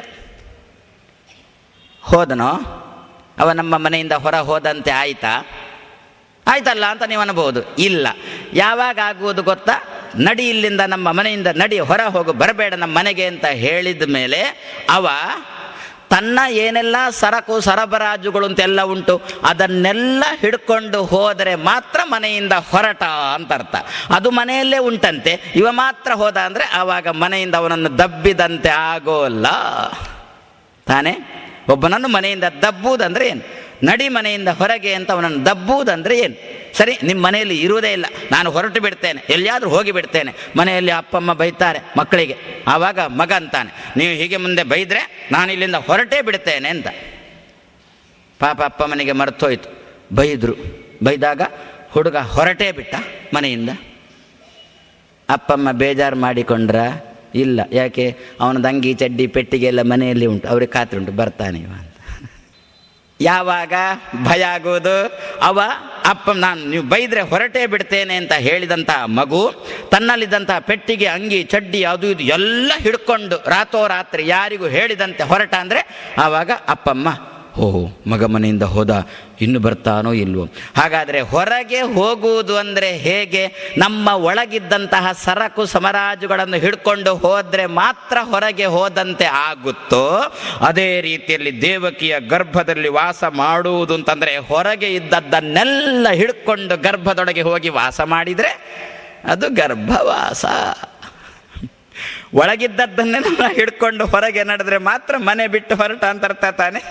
ಹೋದನೋ ಅವ ನಮ್ಮ ಮನೆಯಿಂದ ಹೊರ ಹೋದಂತೆ ಆಯ್ತಾ ಆಯ್ತಲ್ಲ ಅಂತ ನೀವು ಅನ್ಬೋದು ಇಲ್ಲ ಯಾವಾಗ ಆಗುವುದು ಗೊತ್ತಾ ನಡಿ ಇಲ್ಲಿಂದ ನಮ್ಮ ಮನೆಯಿಂದ ನಡಿ ಹೊರ ಹೋಗು ಬರಬೇಡ ನಮ್ಮ ಮನೆಗೆ ಅಂತ ಹೇಳಿದ ಮೇಲೆ ಅವ ತನ್ನ ಏನೆಲ್ಲ ಸರಕು ಸರಬರಾಜುಗಳು ಅಂತೆಲ್ಲ ಉಂಟು ಅದನ್ನೆಲ್ಲ ಹಿಡ್ಕೊಂಡು ಹೋದರೆ ಮಾತ್ರ ಮನೆಯಿಂದ ಹೊರಟ ಅಂತ ಅರ್ಥ ಅದು ಮನೆಯಲ್ಲೇ ಉಂಟಂತೆ ಇವ ಮಾತ್ರ ಹೋದ ಅಂದರೆ ಆವಾಗ ಮನೆಯಿಂದ ಅವನನ್ನು ದಬ್ಬಿದಂತೆ ಆಗೋಲ್ಲ ತಾನೇ ಒಬ್ಬನನ್ನು ಮನೆಯಿಂದ ದಬ್ಬುವುದಂದ್ರೆ ಏನು ನಡಿ ಮನೆಯಿಂದ ಹೊರಗೆ ಅಂತ ಅವನನ್ನು ದಬ್ಬುವುದಂದ್ರೆ ಏನು ಸರಿ ನಿಮ್ಮ ಮನೆಯಲ್ಲಿ ಇರುವುದೇ ಇಲ್ಲ ನಾನು ಹೊರಟು ಬಿಡ್ತೇನೆ ಎಲ್ಲಿಯಾದರೂ ಹೋಗಿ ಬಿಡ್ತೇನೆ ಮನೆಯಲ್ಲಿ ಅಪ್ಪಮ್ಮ ಬೈತಾರೆ ಮಕ್ಕಳಿಗೆ ಆವಾಗ ಮಗ ಅಂತಾನೆ ನೀವು ಹೀಗೆ ಮುಂದೆ ಬೈದ್ರೆ ನಾನು ಇಲ್ಲಿಂದ ಹೊರಟೇ ಬಿಡ್ತೇನೆ ಅಂತ ಪಾಪ ಅಪ್ಪ ಮನೆಗೆ ಮರ್ತೋಯ್ತು ಬೈದರು ಬೈದಾಗ ಹುಡುಗ ಹೊರಟೇ ಬಿಟ್ಟ ಮನೆಯಿಂದ ಅಪ್ಪಮ್ಮ ಬೇಜಾರು ಮಾಡಿಕೊಂಡ್ರ ಇಲ್ಲ ಯಾಕೆ ಅವನದು ಅಂಗಿ ಚಡ್ಡಿ ಪೆಟ್ಟಿಗೆ ಎಲ್ಲ ಮನೆಯಲ್ಲಿ ಉಂಟು ಅವ್ರಿಗೆ ಖಾತ್ರಿ ಉಂಟು ಬರ್ತಾನೆ ಇವ ಅಂತ ಯಾವಾಗ ಭಯ ಆಗೋದು ಅವ ಅಪ್ಪ ನಾನು ನೀವು ಬೈದ್ರೆ ಹೊರಟೇ ಬಿಡ್ತೇನೆ ಅಂತ ಹೇಳಿದಂಥ ಮಗು ತನ್ನಲ್ಲಿದ್ದಂಥ ಪೆಟ್ಟಿಗೆ ಅಂಗಿ ಚಡ್ಡಿ ಅದು ಇದು ಎಲ್ಲ ಹಿಡ್ಕೊಂಡು ರಾತ್ರೋರಾತ್ರಿ ಯಾರಿಗೂ ಹೇಳಿದಂತೆ ಹೊರಟ ಅಂದರೆ ಆವಾಗ ಅಪ್ಪಮ್ಮ ಓ ಮಗ ಮನೆಯಿಂದ ಹೋದ ಇನ್ನು ಬರ್ತಾನೋ ಇಲ್ವೋ ಹಾಗಾದರೆ ಹೊರಗೆ ಹೋಗುವುದು ಅಂದರೆ ಹೇಗೆ ನಮ್ಮ ಒಳಗಿದ್ದಂತಹ ಸರಕು ಸಮರಾಜುಗಳನ್ನು ಹಿಡ್ಕೊಂಡು ಹೋದರೆ ಮಾತ್ರ ಹೊರಗೆ ಹೋದಂತೆ ಆಗುತ್ತೋ ಅದೇ ರೀತಿಯಲ್ಲಿ ದೇವಕಿಯ ಗರ್ಭದಲ್ಲಿ ವಾಸ ಮಾಡುವುದು ಅಂತಂದರೆ ಹೊರಗೆ ಇದ್ದದ್ದನ್ನೆಲ್ಲ ಹಿಡ್ಕೊಂಡು ಗರ್ಭದೊಳಗೆ ಹೋಗಿ ವಾಸ ಮಾಡಿದರೆ ಅದು ಗರ್ಭವಾಸ ಒಳಗಿದ್ದದ್ದನ್ನೆಲ್ಲ ಹಿಡ್ಕೊಂಡು ಹೊರಗೆ ನಡೆದ್ರೆ ಮಾತ್ರ ಮನೆ ಬಿಟ್ಟು ಹೊರಟ ಅಂತ ಅರ್ಥ ತಾನೆ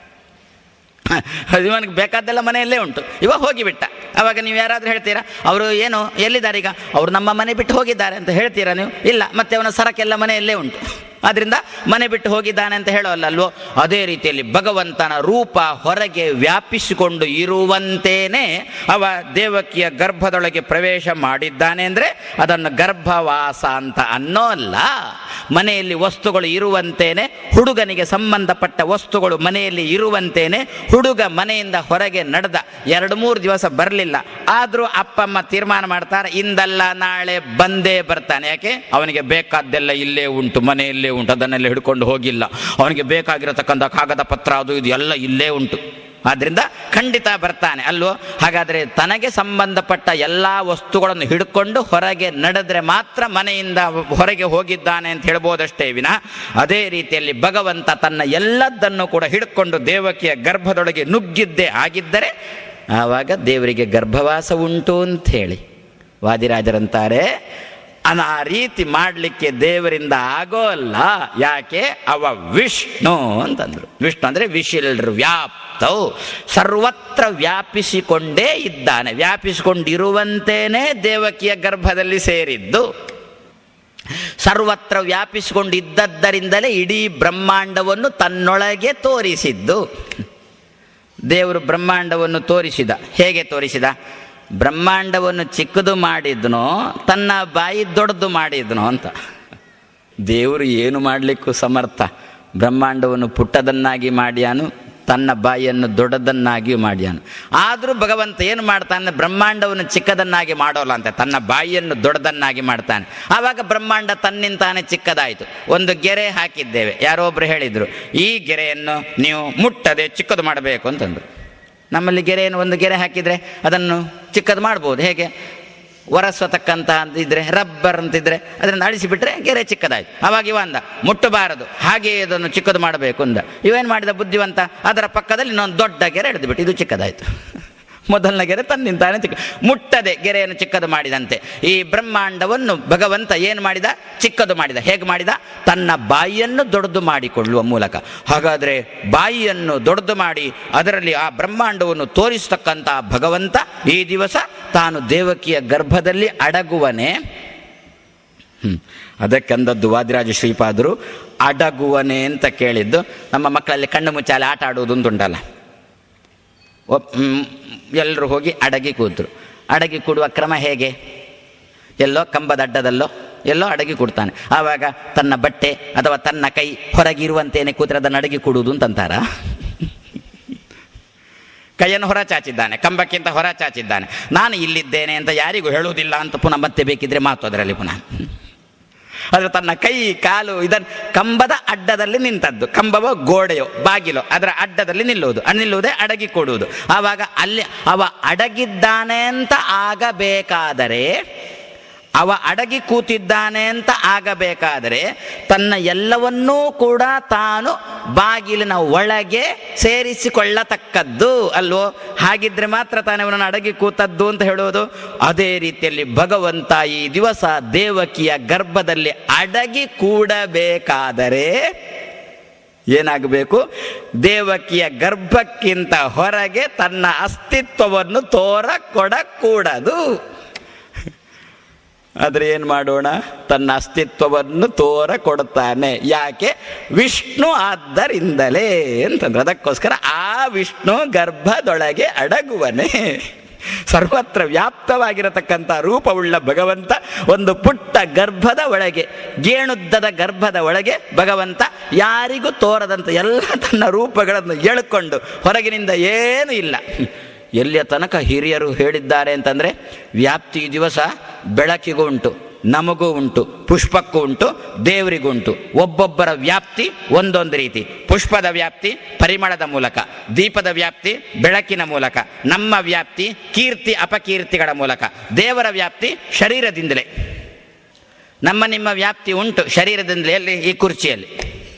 ಇವನಿಗೆ ಬೇಕಾದ್ದೆಲ್ಲ ಮನೆಯಲ್ಲೇ ಉಂಟು ಇವ ಹೋಗಿಬಿಟ್ಟ ಅವಾಗ ನೀವು ಯಾರಾದರೂ ಹೇಳ್ತೀರಾ ಅವರು ಏನು ಎಲ್ಲಿದ್ದಾರೆ ಈಗ ಅವರು ನಮ್ಮ ಮನೆ ಬಿಟ್ಟು ಹೋಗಿದ್ದಾರೆ ಅಂತ ಹೇಳ್ತೀರಾ ನೀವು ಇಲ್ಲ ಮತ್ತೆ ಅವನ ಸರಕೆಲ್ಲ ಮನೆಯಲ್ಲೇ ಉಂಟು ಆದ್ರಿಂದ ಮನೆ ಬಿಟ್ಟು ಹೋಗಿದ್ದಾನೆ ಅಂತ ಹೇಳೋಲ್ಲ ಅಲ್ವೋ ಅದೇ ರೀತಿಯಲ್ಲಿ ಭಗವಂತನ ರೂಪ ಹೊರಗೆ ವ್ಯಾಪಿಸಿಕೊಂಡು ಇರುವಂತೇನೆ ಅವ ದೇವಕಿಯ ಗರ್ಭದೊಳಗೆ ಪ್ರವೇಶ ಮಾಡಿದ್ದಾನೆ ಅಂದರೆ ಅದನ್ನು ಗರ್ಭವಾಸ ಅಂತ ಅನ್ನೋಲ್ಲ ಮನೆಯಲ್ಲಿ ವಸ್ತುಗಳು ಇರುವಂತೇನೆ ಹುಡುಗನಿಗೆ ಸಂಬಂಧಪಟ್ಟ ವಸ್ತುಗಳು ಮನೆಯಲ್ಲಿ ಇರುವಂತೇನೆ ಹುಡುಗ ಮನೆಯಿಂದ ಹೊರಗೆ ನಡೆದ ಎರಡು ಮೂರು ದಿವಸ ಬರಲಿಲ್ಲ ಆದರೂ ಅಪ್ಪಮ್ಮ ತೀರ್ಮಾನ ಮಾಡ್ತಾರೆ ಇಂದಲ್ಲ ನಾಳೆ ಬಂದೇ ಬರ್ತಾನೆ ಯಾಕೆ ಅವನಿಗೆ ಬೇಕಾದ್ದೆಲ್ಲ ಇಲ್ಲೇ ಉಂಟು ಮನೆಯಲ್ಲೇ ಉಂಟು ಅದನ್ನೆಲ್ಲ ಹಿಡ್ಕೊಂಡು ಹೋಗಿಲ್ಲ ಅವನಿಗೆ ಬೇಕಾಗಿರತಕ್ಕಂಥ ಕಾಗದ ಪತ್ರ ಅದು ಇದು ಎಲ್ಲ ಇಲ್ಲೇ ಉಂಟು ಆದ್ರಿಂದ ಖಂಡಿತ ಬರ್ತಾನೆ ಅಲ್ವೋ ಹಾಗಾದರೆ ತನಗೆ ಸಂಬಂಧಪಟ್ಟ ಎಲ್ಲ ವಸ್ತುಗಳನ್ನು ಹಿಡ್ಕೊಂಡು ಹೊರಗೆ ನಡೆದ್ರೆ ಮಾತ್ರ ಮನೆಯಿಂದ ಹೊರಗೆ ಹೋಗಿದ್ದಾನೆ ಅಂತ ಹೇಳ್ಬೋದಷ್ಟೇ ವಿನ ಅದೇ ರೀತಿಯಲ್ಲಿ ಭಗವಂತ ತನ್ನ ಎಲ್ಲದನ್ನು ಕೂಡ ಹಿಡ್ಕೊಂಡು ದೇವಕಿಯ ಗರ್ಭದೊಳಗೆ ನುಗ್ಗಿದ್ದೇ ಆಗಿದ್ದರೆ ಆವಾಗ ದೇವರಿಗೆ ಗರ್ಭವಾಸ ಉಂಟು ಅಂತ ಹೇಳಿ ವಾದಿರಾಜರಂತಾರೆ ಅನ ಆ ರೀತಿ ಮಾಡಲಿಕ್ಕೆ ದೇವರಿಂದ ಆಗೋಲ್ಲ ಯಾಕೆ ಅವ ವಿಷ್ಣು ಅಂತಂದ್ರು ವಿಷ್ಣು ಅಂದರೆ ವಿಶಿಲ್ರು ವ್ಯಾಪ್ತವು ಸರ್ವತ್ರ ವ್ಯಾಪಿಸಿಕೊಂಡೇ ಇದ್ದಾನೆ ವ್ಯಾಪಿಸಿಕೊಂಡಿರುವಂತೇನೆ ದೇವಕಿಯ ಗರ್ಭದಲ್ಲಿ ಸೇರಿದ್ದು ಸರ್ವತ್ರ ವ್ಯಾಪಿಸಿಕೊಂಡಿದ್ದದ್ದರಿಂದಲೇ ಇಡೀ ಬ್ರಹ್ಮಾಂಡವನ್ನು ತನ್ನೊಳಗೆ ತೋರಿಸಿದ್ದು ದೇವರು ಬ್ರಹ್ಮಾಂಡವನ್ನು ತೋರಿಸಿದ ಹೇಗೆ ತೋರಿಸಿದ ಬ್ರಹ್ಮಾಂಡವನ್ನು ಚಿಕ್ಕದು ಮಾಡಿದ್ನೋ ತನ್ನ ಬಾಯಿ ದೊಡ್ಡದು ಮಾಡಿದ್ನೋ ಅಂತ ದೇವರು ಏನು ಮಾಡಲಿಕ್ಕೂ ಸಮರ್ಥ ಬ್ರಹ್ಮಾಂಡವನ್ನು ಪುಟ್ಟದನ್ನಾಗಿ ಮಾಡ್ಯಾನು ತನ್ನ ಬಾಯಿಯನ್ನು ದೊಡ್ಡದನ್ನಾಗಿ ಮಾಡ್ಯಾನು ಆದರೂ ಭಗವಂತ ಏನು ಮಾಡ್ತಾನೆ ಬ್ರಹ್ಮಾಂಡವನ್ನು ಚಿಕ್ಕದನ್ನಾಗಿ ಮಾಡೋಲ್ಲ ಅಂತ ತನ್ನ ಬಾಯಿಯನ್ನು ದೊಡ್ಡದನ್ನಾಗಿ ಮಾಡ್ತಾನೆ ಆವಾಗ ಬ್ರಹ್ಮಾಂಡ ತನ್ನಿಂತಾನೆ ಚಿಕ್ಕದಾಯಿತು ಒಂದು ಗೆರೆ ಹಾಕಿದ್ದೇವೆ ಯಾರೋ ಒಬ್ರು ಹೇಳಿದರು ಈ ಗೆರೆಯನ್ನು ನೀವು ಮುಟ್ಟದೆ ಚಿಕ್ಕದು ಮಾಡಬೇಕು ಅಂತಂದರು ನಮ್ಮಲ್ಲಿ ಗೆರೆಯನ್ನು ಒಂದು ಗೆರೆ ಹಾಕಿದರೆ ಅದನ್ನು ಚಿಕ್ಕದು ಮಾಡ್ಬೋದು ಹೇಗೆ ಒರೆಸತಕ್ಕಂತ ಅಂತಿದ್ರೆ ರಬ್ಬರ್ ಅಂತಿದ್ರೆ ಅದನ್ನು ಅಳಿಸಿಬಿಟ್ರೆ ಗೆರೆ ಚಿಕ್ಕದಾಯ್ತು ಅವಾಗ ಇವ ಅಂದ ಮುಟ್ಟಬಾರದು ಹಾಗೆ ಇದನ್ನು ಚಿಕ್ಕದು ಮಾಡಬೇಕು ಅಂದ ಇವೇನು ಮಾಡಿದ ಬುದ್ಧಿವಂತ ಅದರ ಪಕ್ಕದಲ್ಲಿ ಇನ್ನೊಂದು ದೊಡ್ಡ ಗೆರೆ ಹಿಡಿದುಬಿಟ್ಟು ಇದು ಚಿಕ್ಕದಾಯಿತು ಮೊದಲನೇ ಗೆರೆ ತನ್ನಿಂತಾನೆ ಚಿಕ್ಕ ಮುಟ್ಟದೆ ಗೆರೆಯನ್ನು ಚಿಕ್ಕದು ಮಾಡಿದಂತೆ ಈ ಬ್ರಹ್ಮಾಂಡವನ್ನು ಭಗವಂತ ಏನು ಮಾಡಿದ ಚಿಕ್ಕದು ಮಾಡಿದ ಹೇಗೆ ಮಾಡಿದ ತನ್ನ ಬಾಯಿಯನ್ನು ದೊಡ್ಡದು ಮಾಡಿಕೊಳ್ಳುವ ಮೂಲಕ ಹಾಗಾದರೆ ಬಾಯಿಯನ್ನು ದೊಡ್ಡದು ಮಾಡಿ ಅದರಲ್ಲಿ ಆ ಬ್ರಹ್ಮಾಂಡವನ್ನು ತೋರಿಸ್ತಕ್ಕಂಥ ಭಗವಂತ ಈ ದಿವಸ ತಾನು ದೇವಕಿಯ ಗರ್ಭದಲ್ಲಿ ಅಡಗುವನೇ ಹ್ಮ್. ಅದಕ್ಕಂದದ್ದು ವಾದಿರಾಜ ಶ್ರೀಪಾದರು ಅಡಗುವನೆ ಅಂತ ಕೇಳಿದ್ದು ನಮ್ಮ ಮಕ್ಕಳಲ್ಲಿ ಕಣ್ಣು ಮುಚ್ಚಾಲೆ ಆಟ ಆಡುವುದು ಅಂತ ಉಂಟಲ್ಲ ಎಲ್ಲರೂ ಹೋಗಿ ಅಡಗಿ ಕೂತರು ಅಡಗಿ ಕೂಡುವ ಕ್ರಮ ಹೇಗೆ ಎಲ್ಲೋ ಕಂಬದ ಅಡ್ಡದಲ್ಲೋ ಎಲ್ಲೋ ಅಡಗಿ ಕೊಡ್ತಾನೆ ಆವಾಗ ತನ್ನ ಬಟ್ಟೆ ಅಥವಾ ತನ್ನ ಕೈ ಹೊರಗಿರುವಂತೇನೆ ಕೂತ್ರೆ ಅದನ್ನು ಅಡಗಿ ಕೊಡುವುದು ಅಂತಂತಾರ ಕೈಯನ್ನು ಹೊರ ಚಾಚಿದ್ದಾನೆ ಕಂಬಕ್ಕಿಂತ ಹೊರ ಚಾಚಿದ್ದಾನೆ ನಾನು ಇಲ್ಲಿದ್ದೇನೆ ಅಂತ ಯಾರಿಗೂ ಹೇಳುವುದಿಲ್ಲ ಅಂತ ಪುನಃ ಮತ್ತೆ ಬೇಕಿದ್ರೆ ಮಾತು ಅದರಲ್ಲಿ ಪುನಃ ಆದರೆ ತನ್ನ ಕೈ ಕಾಲು ಇದನ್ನು ಕಂಬದ ಅಡ್ಡದಲ್ಲಿ ನಿಂತದ್ದು ಕಂಬವೋ ಗೋಡೆಯೋ ಬಾಗಿಲೋ ಅದರ ಅಡ್ಡದಲ್ಲಿ ನಿಲ್ಲುವುದು ಆ ನಿಲ್ಲುವುದೇ ಅಡಗಿ ಕೊಡುವುದು ಆವಾಗ ಅಲ್ಲಿ ಅವ ಅಡಗಿದ್ದಾನೆ ಅಂತ ಆಗಬೇಕಾದರೆ ಅವ ಅಡಗಿ ಕೂತಿದ್ದಾನೆ ಅಂತ ಆಗಬೇಕಾದರೆ ತನ್ನ ಎಲ್ಲವನ್ನೂ ಕೂಡ ತಾನು ಬಾಗಿಲಿನ ಒಳಗೆ ಸೇರಿಸಿಕೊಳ್ಳತಕ್ಕದ್ದು ಅಲ್ವೋ ಹಾಗಿದ್ರೆ ಮಾತ್ರ ತಾನೇ ಅವನನ್ನು ಅಡಗಿ ಕೂತದ್ದು ಅಂತ ಹೇಳೋದು ಅದೇ ರೀತಿಯಲ್ಲಿ ಭಗವಂತ ಈ ದಿವಸ ದೇವಕಿಯ ಗರ್ಭದಲ್ಲಿ ಅಡಗಿ ಕೂಡಬೇಕಾದರೆ ಏನಾಗಬೇಕು ದೇವಕಿಯ ಗರ್ಭಕ್ಕಿಂತ ಹೊರಗೆ ತನ್ನ ಅಸ್ತಿತ್ವವನ್ನು ತೋರ ಕೊಡಕೂಡದು ಆದರೆ ಏನು ಮಾಡೋಣ ತನ್ನ ಅಸ್ತಿತ್ವವನ್ನು ತೋರ ಕೊಡ್ತಾನೆ ಯಾಕೆ ವಿಷ್ಣು ಆದ್ದರಿಂದಲೇ ಅಂತಂದ್ರೆ ಅದಕ್ಕೋಸ್ಕರ ಆ ವಿಷ್ಣು ಗರ್ಭದೊಳಗೆ ಅಡಗುವನೆ ಸರ್ವತ್ರ ವ್ಯಾಪ್ತವಾಗಿರತಕ್ಕಂಥ ರೂಪವುಳ್ಳ ಭಗವಂತ ಒಂದು ಪುಟ್ಟ ಗರ್ಭದ ಒಳಗೆ ಗೇಣುದ್ದದ ಗರ್ಭದ ಒಳಗೆ ಭಗವಂತ ಯಾರಿಗೂ ತೋರದಂತ ಎಲ್ಲ ತನ್ನ ರೂಪಗಳನ್ನು ಎಳ್ಕೊಂಡು ಹೊರಗಿನಿಂದ ಏನೂ ಇಲ್ಲ ಎಲ್ಲಿಯ ತನಕ ಹಿರಿಯರು ಹೇಳಿದ್ದಾರೆ ಅಂತಂದರೆ ವ್ಯಾಪ್ತಿ ಈ ದಿವಸ ಬೆಳಕಿಗೂ ಉಂಟು ನಮಗೂ ಉಂಟು ಪುಷ್ಪಕ್ಕೂ ಉಂಟು ದೇವರಿಗುಂಟು ಒಬ್ಬೊಬ್ಬರ ವ್ಯಾಪ್ತಿ ಒಂದೊಂದು ರೀತಿ ಪುಷ್ಪದ ವ್ಯಾಪ್ತಿ ಪರಿಮಳದ ಮೂಲಕ ದೀಪದ ವ್ಯಾಪ್ತಿ ಬೆಳಕಿನ ಮೂಲಕ ನಮ್ಮ ವ್ಯಾಪ್ತಿ ಕೀರ್ತಿ ಅಪಕೀರ್ತಿಗಳ ಮೂಲಕ ದೇವರ ವ್ಯಾಪ್ತಿ ಶರೀರದಿಂದಲೇ ನಮ್ಮ ನಿಮ್ಮ ವ್ಯಾಪ್ತಿ ಉಂಟು ಶರೀರದಿಂದಲೇ ಎಲ್ಲಿ ಈ ಕುರ್ಚಿಯಲ್ಲಿ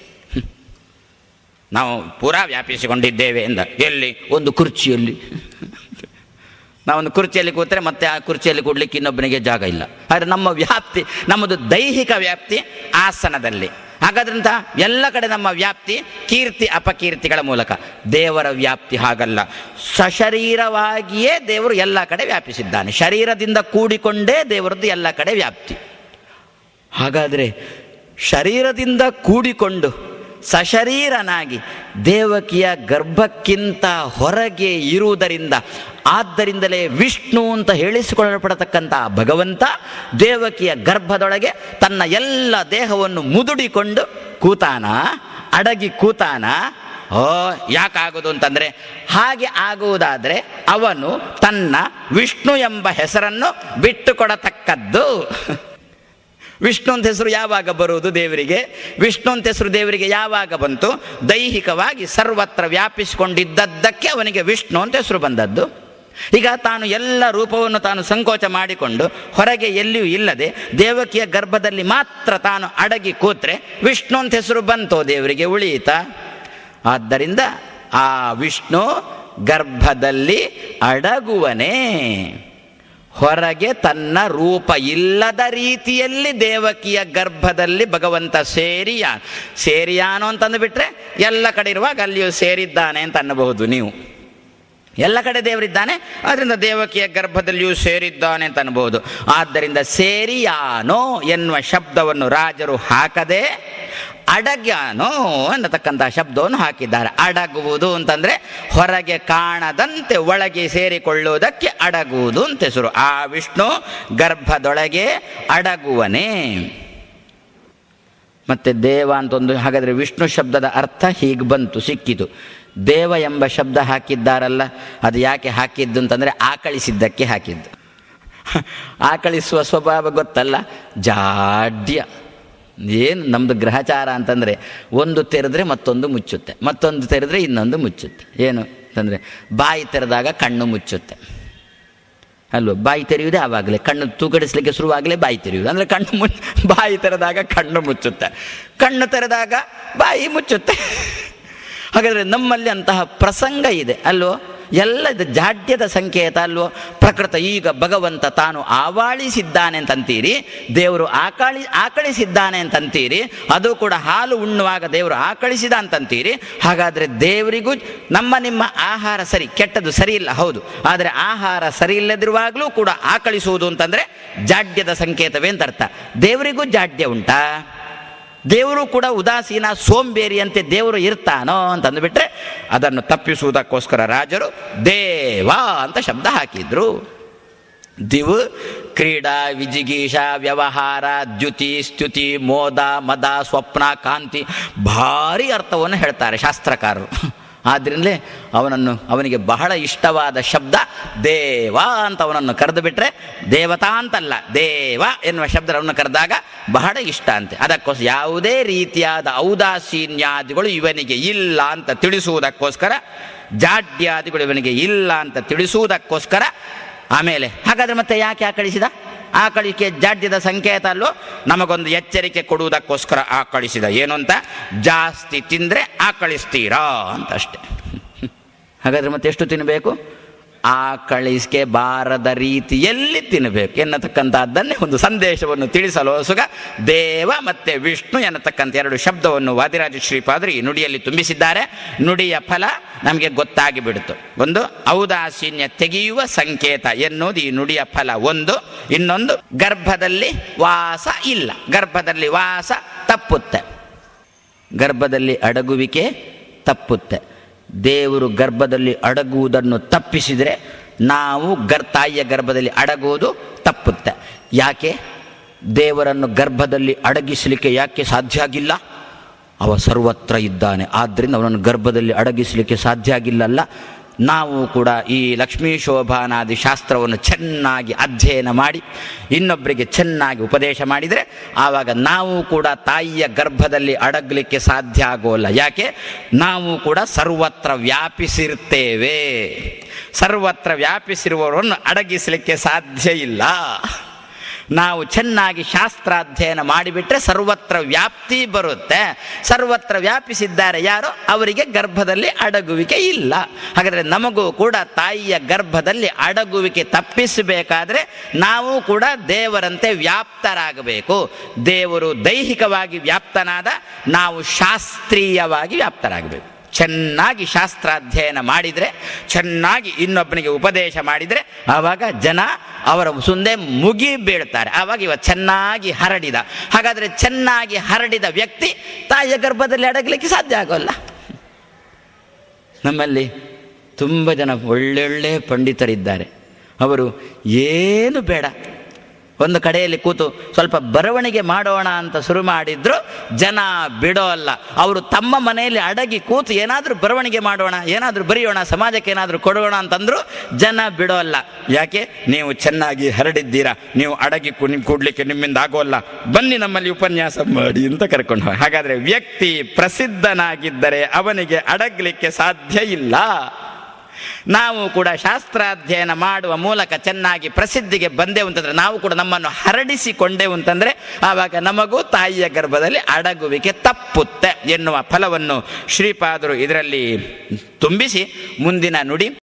ನಾವು ಪೂರಾ ವ್ಯಾಪಿಸಿಕೊಂಡಿದ್ದೇವೆ ಎಂದ ಎಲ್ಲಿ ಒಂದು ಕುರ್ಚಿಯಲ್ಲಿ ನಾವೊಂದು ಕುರ್ಚಿಯಲ್ಲಿ ಕೂತ್ರೆ ಮತ್ತೆ ಆ ಕುರ್ಚಿಯಲ್ಲಿ ಕೂಡ್ಲಿಕ್ಕೆ ಇನ್ನೊಬ್ಬನಿಗೆ ಜಾಗ ಇಲ್ಲ ಆದರೆ ನಮ್ಮ ವ್ಯಾಪ್ತಿ ನಮ್ಮದು ದೈಹಿಕ ವ್ಯಾಪ್ತಿ ಆಸನದಲ್ಲಿ ಹಾಗಾದ್ರಿಂದ ಎಲ್ಲ ಕಡೆ ನಮ್ಮ ವ್ಯಾಪ್ತಿ ಕೀರ್ತಿ ಅಪಕೀರ್ತಿಗಳ ಮೂಲಕ ದೇವರ ವ್ಯಾಪ್ತಿ ಹಾಗಲ್ಲ ಸಶರೀರವಾಗಿಯೇ ದೇವರು ಎಲ್ಲ ಕಡೆ ವ್ಯಾಪಿಸಿದ್ದಾನೆ ಶರೀರದಿಂದ ಕೂಡಿಕೊಂಡೇ ದೇವರದ್ದು ಎಲ್ಲ ಕಡೆ ವ್ಯಾಪ್ತಿ ಹಾಗಾದರೆ ಶರೀರದಿಂದ ಕೂಡಿಕೊಂಡು ಸಶರೀರನಾಗಿ ದೇವಕಿಯ ಗರ್ಭಕ್ಕಿಂತ ಹೊರಗೆ ಇರುವುದರಿಂದ ಆದ್ದರಿಂದಲೇ ವಿಷ್ಣು ಅಂತ ಹೇಳಿಸಿಕೊಳ್ಳಲ್ಪಡತಕ್ಕಂಥ ಭಗವಂತ ದೇವಕಿಯ ಗರ್ಭದೊಳಗೆ ತನ್ನ ಎಲ್ಲ ದೇಹವನ್ನು ಮುದುಡಿಕೊಂಡು ಕೂತಾನ ಅಡಗಿ ಕೂತಾನ ಓ ಯಾಕಾಗೋದು ಅಂತಂದರೆ ಹಾಗೆ ಆಗುವುದಾದರೆ ಅವನು ತನ್ನ ವಿಷ್ಣು ಎಂಬ ಹೆಸರನ್ನು ಬಿಟ್ಟುಕೊಡತಕ್ಕದ್ದು ವಿಷ್ಣು ಅಂತ ಹೆಸರು ಯಾವಾಗ ಬರುವುದು ದೇವರಿಗೆ ವಿಷ್ಣು ಅಂತ ಹೆಸರು ದೇವರಿಗೆ ಯಾವಾಗ ಬಂತು ದೈಹಿಕವಾಗಿ ಸರ್ವತ್ರ ವ್ಯಾಪಿಸಿಕೊಂಡಿದ್ದದ್ದಕ್ಕೆ ಅವನಿಗೆ ವಿಷ್ಣು ಅಂತ ಹೆಸರು ಬಂದದ್ದು ಈಗ ತಾನು ಎಲ್ಲ ರೂಪವನ್ನು ತಾನು ಸಂಕೋಚ ಮಾಡಿಕೊಂಡು ಹೊರಗೆ ಎಲ್ಲಿಯೂ ಇಲ್ಲದೆ ದೇವಕಿಯ ಗರ್ಭದಲ್ಲಿ ಮಾತ್ರ ತಾನು ಅಡಗಿ ಕೂತ್ರೆ ವಿಷ್ಣು ಅಂತ ಹೆಸರು ಬಂತೋ ದೇವರಿಗೆ ಉಳಿಯಿತ ಆದ್ದರಿಂದ ಆ ವಿಷ್ಣು ಗರ್ಭದಲ್ಲಿ ಅಡಗುವನೇ ಹೊರಗೆ ತನ್ನ ರೂಪ ಇಲ್ಲದ ರೀತಿಯಲ್ಲಿ ದೇವಕಿಯ ಗರ್ಭದಲ್ಲಿ ಭಗವಂತ ಸೇರಿಯ ಸೇರಿಯಾನು ಅಂತಂದು ಬಿಟ್ರೆ ಎಲ್ಲ ಕಡೆ ಇರುವಾಗ ಅಲ್ಲಿಯೂ ಸೇರಿದ್ದಾನೆ ಅಂತ ಅನ್ನಬಹುದು ನೀವು ಎಲ್ಲ ಕಡೆ ದೇವರಿದ್ದಾನೆ ಅದರಿಂದ ದೇವಕಿಯ ಗರ್ಭದಲ್ಲಿಯೂ ಸೇರಿದ್ದಾನೆ ಅಂತ ಅನ್ಬೋದು ಆದ್ದರಿಂದ ಸೇರಿಯಾನೋ ಎನ್ನುವ ಶಬ್ದವನ್ನು ರಾಜರು ಹಾಕದೆ ಅಡಗ್ಯಾನೋ ಅನ್ನತಕ್ಕಂಥ ಶಬ್ದವನ್ನು ಹಾಕಿದ್ದಾರೆ ಅಡಗುವುದು ಅಂತಂದ್ರೆ ಹೊರಗೆ ಕಾಣದಂತೆ ಒಳಗೆ ಸೇರಿಕೊಳ್ಳುವುದಕ್ಕೆ ಅಡಗುವುದು ಅಂತ ಹೆಸರು ಆ ವಿಷ್ಣು ಗರ್ಭದೊಳಗೆ ಅಡಗುವನೇ ಮತ್ತೆ ದೇವ ಅಂತ ಒಂದು ಹಾಗಾದರೆ ವಿಷ್ಣು ಶಬ್ದದ ಅರ್ಥ ಹೀಗೆ ಬಂತು ಸಿಕ್ಕಿತು ದೇವ ಎಂಬ ಶಬ್ದ ಹಾಕಿದ್ದಾರಲ್ಲ ಅದು ಯಾಕೆ ಹಾಕಿದ್ದು ಅಂತಂದರೆ ಆಕಳಿಸಿದ್ದಕ್ಕೆ ಹಾಕಿದ್ದು ಆಕಳಿಸುವ ಸ್ವಭಾವ ಗೊತ್ತಲ್ಲ ಜಾಡ್ಯ ಏನು ನಮ್ಮದು ಗ್ರಹಚಾರ ಅಂತಂದರೆ ಒಂದು ತೆರೆದ್ರೆ ಮತ್ತೊಂದು ಮುಚ್ಚುತ್ತೆ ಮತ್ತೊಂದು ತೆರೆದ್ರೆ ಇನ್ನೊಂದು ಮುಚ್ಚುತ್ತೆ ಏನು ಅಂತಂದರೆ ಬಾಯಿ ತೆರೆದಾಗ ಕಣ್ಣು ಮುಚ್ಚುತ್ತೆ ಅಲ್ವ ಬಾಯಿ ತೆರೆಯುವುದೇ ಆವಾಗಲೇ ಕಣ್ಣು ತೂಕಡಿಸ್ಲಿಕ್ಕೆ ಶುರುವಾಗಲೇ ಬಾಯಿ ತೆರೆಯುವುದು ಅಂದರೆ ಕಣ್ಣು ಮುಚ್ಚ ಬಾಯಿ ತೆರೆದಾಗ ಕಣ್ಣು ಮುಚ್ಚುತ್ತೆ ಕಣ್ಣು ತೆರೆದಾಗ ಬಾಯಿ ಮುಚ್ಚುತ್ತೆ ಹಾಗಾದರೆ ನಮ್ಮಲ್ಲಿ ಅಂತಹ ಪ್ರಸಂಗ ಇದೆ ಅಲ್ವೋ ಎಲ್ಲ ಇದು ಜಾಡ್ಯದ ಸಂಕೇತ ಅಲ್ವೋ ಪ್ರಕೃತ ಈಗ ಭಗವಂತ ತಾನು ಆವಾಳಿಸಿದ್ದಾನೆ ಅಂತಂತೀರಿ ದೇವರು ಆಕಳಿ ಆಕಳಿಸಿದ್ದಾನೆ ಅಂತಂತೀರಿ ಅದು ಕೂಡ ಹಾಲು ಉಣ್ಣುವಾಗ ದೇವರು ಆಕಳಿಸಿದ ಅಂತಂತೀರಿ ಹಾಗಾದರೆ ದೇವರಿಗೂ ನಮ್ಮ ನಿಮ್ಮ ಆಹಾರ ಸರಿ ಕೆಟ್ಟದ್ದು ಸರಿ ಇಲ್ಲ ಹೌದು ಆದರೆ ಆಹಾರ ಸರಿ ಇಲ್ಲದಿರುವಾಗಲೂ ಕೂಡ ಆಕಳಿಸುವುದು ಅಂತಂದರೆ ಜಾಡ್ಯದ ಸಂಕೇತವೇ ಅಂತ ಅರ್ಥ ದೇವರಿಗೂ ಜಾಡ್ಯ ಉಂಟಾ ದೇವರು ಕೂಡ ಉದಾಸೀನ ಸೋಂಬೇರಿಯಂತೆ ದೇವರು ಇರ್ತಾನೋ ಅಂತ ಅಂದ್ಬಿಟ್ರೆ ಅದನ್ನು ತಪ್ಪಿಸುವುದಕ್ಕೋಸ್ಕರ ರಾಜರು ದೇವ ಅಂತ ಶಬ್ದ ಹಾಕಿದ್ರು ದಿವ್ ಕ್ರೀಡಾ ವಿಜಿಗೀಷ ವ್ಯವಹಾರ ದ್ಯುತಿ ಸ್ತುತಿ ಮೋದ ಮದ ಸ್ವಪ್ನ ಕಾಂತಿ ಭಾರಿ ಅರ್ಥವನ್ನು ಹೇಳ್ತಾರೆ ಶಾಸ್ತ್ರಕಾರರು ಆದ್ರಿಂದಲೇ ಅವನನ್ನು ಅವನಿಗೆ ಬಹಳ ಇಷ್ಟವಾದ ಶಬ್ದ ದೇವ ಅಂತ ಅವನನ್ನು ಕರೆದು ಬಿಟ್ರೆ ದೇವತಾ ಅಂತಲ್ಲ ದೇವ ಎನ್ನುವ ಶಬ್ದ ಅವನು ಕರೆದಾಗ ಬಹಳ ಇಷ್ಟ ಅಂತೆ ಅದಕ್ಕೋಸ್ಕರ ಯಾವುದೇ ರೀತಿಯಾದ ಔದಾಸೀನ್ಯಾದಿಗಳು ಇವನಿಗೆ ಇಲ್ಲ ಅಂತ ತಿಳಿಸುವುದಕ್ಕೋಸ್ಕರ ಜಾಡ್ಯಾದಿಗಳು ಇವನಿಗೆ ಇಲ್ಲ ಅಂತ ತಿಳಿಸುವುದಕ್ಕೋಸ್ಕರ ಆಮೇಲೆ ಹಾಗಾದ್ರೆ ಮತ್ತೆ ಯಾಕೆ ಆಕಳಿಸಿದ ಆಕಳಿಕೆ ಜಾಡ್ಯದ ಸಂಕೇತ ಅಲ್ಲೋ ನಮಗೊಂದು ಎಚ್ಚರಿಕೆ ಕೊಡುವುದಕ್ಕೋಸ್ಕರ ಆಕಳಿಸಿದ ಏನು ಅಂತ ಜಾಸ್ತಿ ತಿಂದರೆ ಆಕಳಿಸ್ತೀರಾ ಅಂತ ಅಷ್ಟೆ ಹಾಗಾದ್ರೆ ಮತ್ತೆ ಎಷ್ಟು ತಿನ್ನಬೇಕು ಆಕಳಿಸ್ಕೆ ಬಾರದ ರೀತಿಯಲ್ಲಿ ತಿನ್ನಬೇಕು ಎನ್ನತಕ್ಕಂಥದ್ದನ್ನೇ ಒಂದು ಸಂದೇಶವನ್ನು ತಿಳಿಸಲು ಸುಗ ದೇವ ಮತ್ತೆ ವಿಷ್ಣು ಎನ್ನತಕ್ಕಂಥ ಎರಡು ಶಬ್ದವನ್ನು ವಾದಿರಾಜ ಶ್ರೀಪಾದರು ಈ ನುಡಿಯಲ್ಲಿ ತುಂಬಿಸಿದ್ದಾರೆ ನುಡಿಯ ಫಲ ನಮಗೆ ಗೊತ್ತಾಗಿ ಬಿಡ್ತು ಒಂದು ಔದಾಸೀನ್ಯ ತೆಗೆಯುವ ಸಂಕೇತ ಎನ್ನುವುದು ಈ ನುಡಿಯ ಫಲ ಒಂದು ಇನ್ನೊಂದು ಗರ್ಭದಲ್ಲಿ ವಾಸ ಇಲ್ಲ ಗರ್ಭದಲ್ಲಿ ವಾಸ ತಪ್ಪುತ್ತೆ ಗರ್ಭದಲ್ಲಿ ಅಡಗುವಿಕೆ ತಪ್ಪುತ್ತೆ ದೇವರು ಗರ್ಭದಲ್ಲಿ ಅಡಗುವುದನ್ನು ತಪ್ಪಿಸಿದರೆ ನಾವು ಗರ್ ತಾಯಿಯ ಗರ್ಭದಲ್ಲಿ ಅಡಗುವುದು ತಪ್ಪುತ್ತೆ ಯಾಕೆ ದೇವರನ್ನು ಗರ್ಭದಲ್ಲಿ ಅಡಗಿಸಲಿಕ್ಕೆ ಯಾಕೆ ಸಾಧ್ಯ ಆಗಿಲ್ಲ ಅವ ಸರ್ವತ್ರ ಇದ್ದಾನೆ ಆದ್ದರಿಂದ ಅವನನ್ನು ಗರ್ಭದಲ್ಲಿ ಅಡಗಿಸಲಿಕ್ಕೆ ಸಾಧ್ಯ ಆಗಿಲ್ಲಲ್ಲ ನಾವು ಕೂಡ ಈ ಲಕ್ಷ್ಮೀ ಶೋಭಾನಾದಿ ಶಾಸ್ತ್ರವನ್ನು ಚೆನ್ನಾಗಿ ಅಧ್ಯಯನ ಮಾಡಿ ಇನ್ನೊಬ್ಬರಿಗೆ ಚೆನ್ನಾಗಿ ಉಪದೇಶ ಮಾಡಿದರೆ ಆವಾಗ ನಾವು ಕೂಡ ತಾಯಿಯ ಗರ್ಭದಲ್ಲಿ ಅಡಗಲಿಕ್ಕೆ ಸಾಧ್ಯ ಆಗೋಲ್ಲ ಯಾಕೆ ನಾವು ಕೂಡ ಸರ್ವತ್ರ ವ್ಯಾಪಿಸಿರ್ತೇವೆ ಸರ್ವತ್ರ ವ್ಯಾಪಿಸಿರುವವರನ್ನು ಅಡಗಿಸಲಿಕ್ಕೆ ಸಾಧ್ಯ ಇಲ್ಲ ನಾವು ಚೆನ್ನಾಗಿ ಶಾಸ್ತ್ರಾಧ್ಯಯನ ಮಾಡಿಬಿಟ್ರೆ ಸರ್ವತ್ರ ವ್ಯಾಪ್ತಿ ಬರುತ್ತೆ ಸರ್ವತ್ರ ವ್ಯಾಪಿಸಿದ್ದಾರೆ ಯಾರು ಅವರಿಗೆ ಗರ್ಭದಲ್ಲಿ ಅಡಗುವಿಕೆ ಇಲ್ಲ ಹಾಗಾದರೆ ನಮಗೂ ಕೂಡ ತಾಯಿಯ ಗರ್ಭದಲ್ಲಿ ಅಡಗುವಿಕೆ ತಪ್ಪಿಸಬೇಕಾದ್ರೆ ನಾವು ಕೂಡ ದೇವರಂತೆ ವ್ಯಾಪ್ತರಾಗಬೇಕು ದೇವರು ದೈಹಿಕವಾಗಿ ವ್ಯಾಪ್ತನಾದ ನಾವು ಶಾಸ್ತ್ರೀಯವಾಗಿ ವ್ಯಾಪ್ತರಾಗಬೇಕು ಚೆನ್ನಾಗಿ ಶಾಸ್ತ್ರಾಧ್ಯಯನ ಮಾಡಿದರೆ ಚೆನ್ನಾಗಿ ಇನ್ನೊಬ್ಬನಿಗೆ ಉಪದೇಶ ಮಾಡಿದರೆ ಆವಾಗ ಜನ ಅವರ ಮುಂದೆ ಮುಗಿ ಬೀಳ್ತಾರೆ ಆವಾಗ ಇವ ಚೆನ್ನಾಗಿ ಹರಡಿದ ಹಾಗಾದರೆ ಚೆನ್ನಾಗಿ ಹರಡಿದ ವ್ಯಕ್ತಿ ತಾಯಿಯ ಗರ್ಭದಲ್ಲಿ ಅಡಗಲಿಕ್ಕೆ ಸಾಧ್ಯ ಆಗೋಲ್ಲ ನಮ್ಮಲ್ಲಿ ತುಂಬ ಜನ ಒಳ್ಳೊಳ್ಳೆ ಪಂಡಿತರಿದ್ದಾರೆ ಅವರು ಏನು ಬೇಡ ಒಂದು ಕಡೆಯಲ್ಲಿ ಕೂತು ಸ್ವಲ್ಪ ಬರವಣಿಗೆ ಮಾಡೋಣ ಅಂತ ಶುರು ಮಾಡಿದ್ರು ಜನ ಬಿಡೋಲ್ಲ ಅವರು ತಮ್ಮ ಮನೆಯಲ್ಲಿ ಅಡಗಿ ಕೂತು ಏನಾದರೂ ಬರವಣಿಗೆ ಮಾಡೋಣ ಏನಾದರೂ ಬರೆಯೋಣ ಸಮಾಜಕ್ಕೆ ಏನಾದರೂ ಕೊಡೋಣ ಅಂತಂದ್ರು ಜನ ಬಿಡೋಲ್ಲ ಯಾಕೆ ನೀವು ಚೆನ್ನಾಗಿ ಹರಡಿದ್ದೀರಾ ನೀವು ಅಡಗಿ ಕು- ನಿಮ್ ಕೂಡ್ಲಿಕ್ಕೆ ನಿಮ್ಮಿಂದ ಆಗೋಲ್ಲ ಬನ್ನಿ ನಮ್ಮಲ್ಲಿ ಉಪನ್ಯಾಸ ಮಾಡಿ ಅಂತ ಕರ್ಕೊಂಡು ಹೋಗಿ ಹಾಗಾದ್ರೆ ವ್ಯಕ್ತಿ ಪ್ರಸಿದ್ಧನಾಗಿದ್ದರೆ ಅವನಿಗೆ ಅಡಗಲಿಕ್ಕೆ ಸಾಧ್ಯ ಇಲ್ಲ ನಾವು ಕೂಡ ಶಾಸ್ತ್ರಾಧ್ಯಯನ ಮಾಡುವ ಮೂಲಕ ಚೆನ್ನಾಗಿ ಪ್ರಸಿದ್ಧಿಗೆ ಬಂದೆವು ಅಂತಂದ್ರೆ ನಾವು ಕೂಡ ನಮ್ಮನ್ನು ಹರಡಿಸಿಕೊಂಡೆವು ಅಂತಂದ್ರೆ ಆವಾಗ ನಮಗೂ ತಾಯಿಯ ಗರ್ಭದಲ್ಲಿ ಅಡಗುವಿಕೆ ತಪ್ಪುತ್ತೆ ಎನ್ನುವ ಫಲವನ್ನು ಶ್ರೀಪಾದರು ಇದರಲ್ಲಿ ತುಂಬಿಸಿ ಮುಂದಿನ ನುಡಿ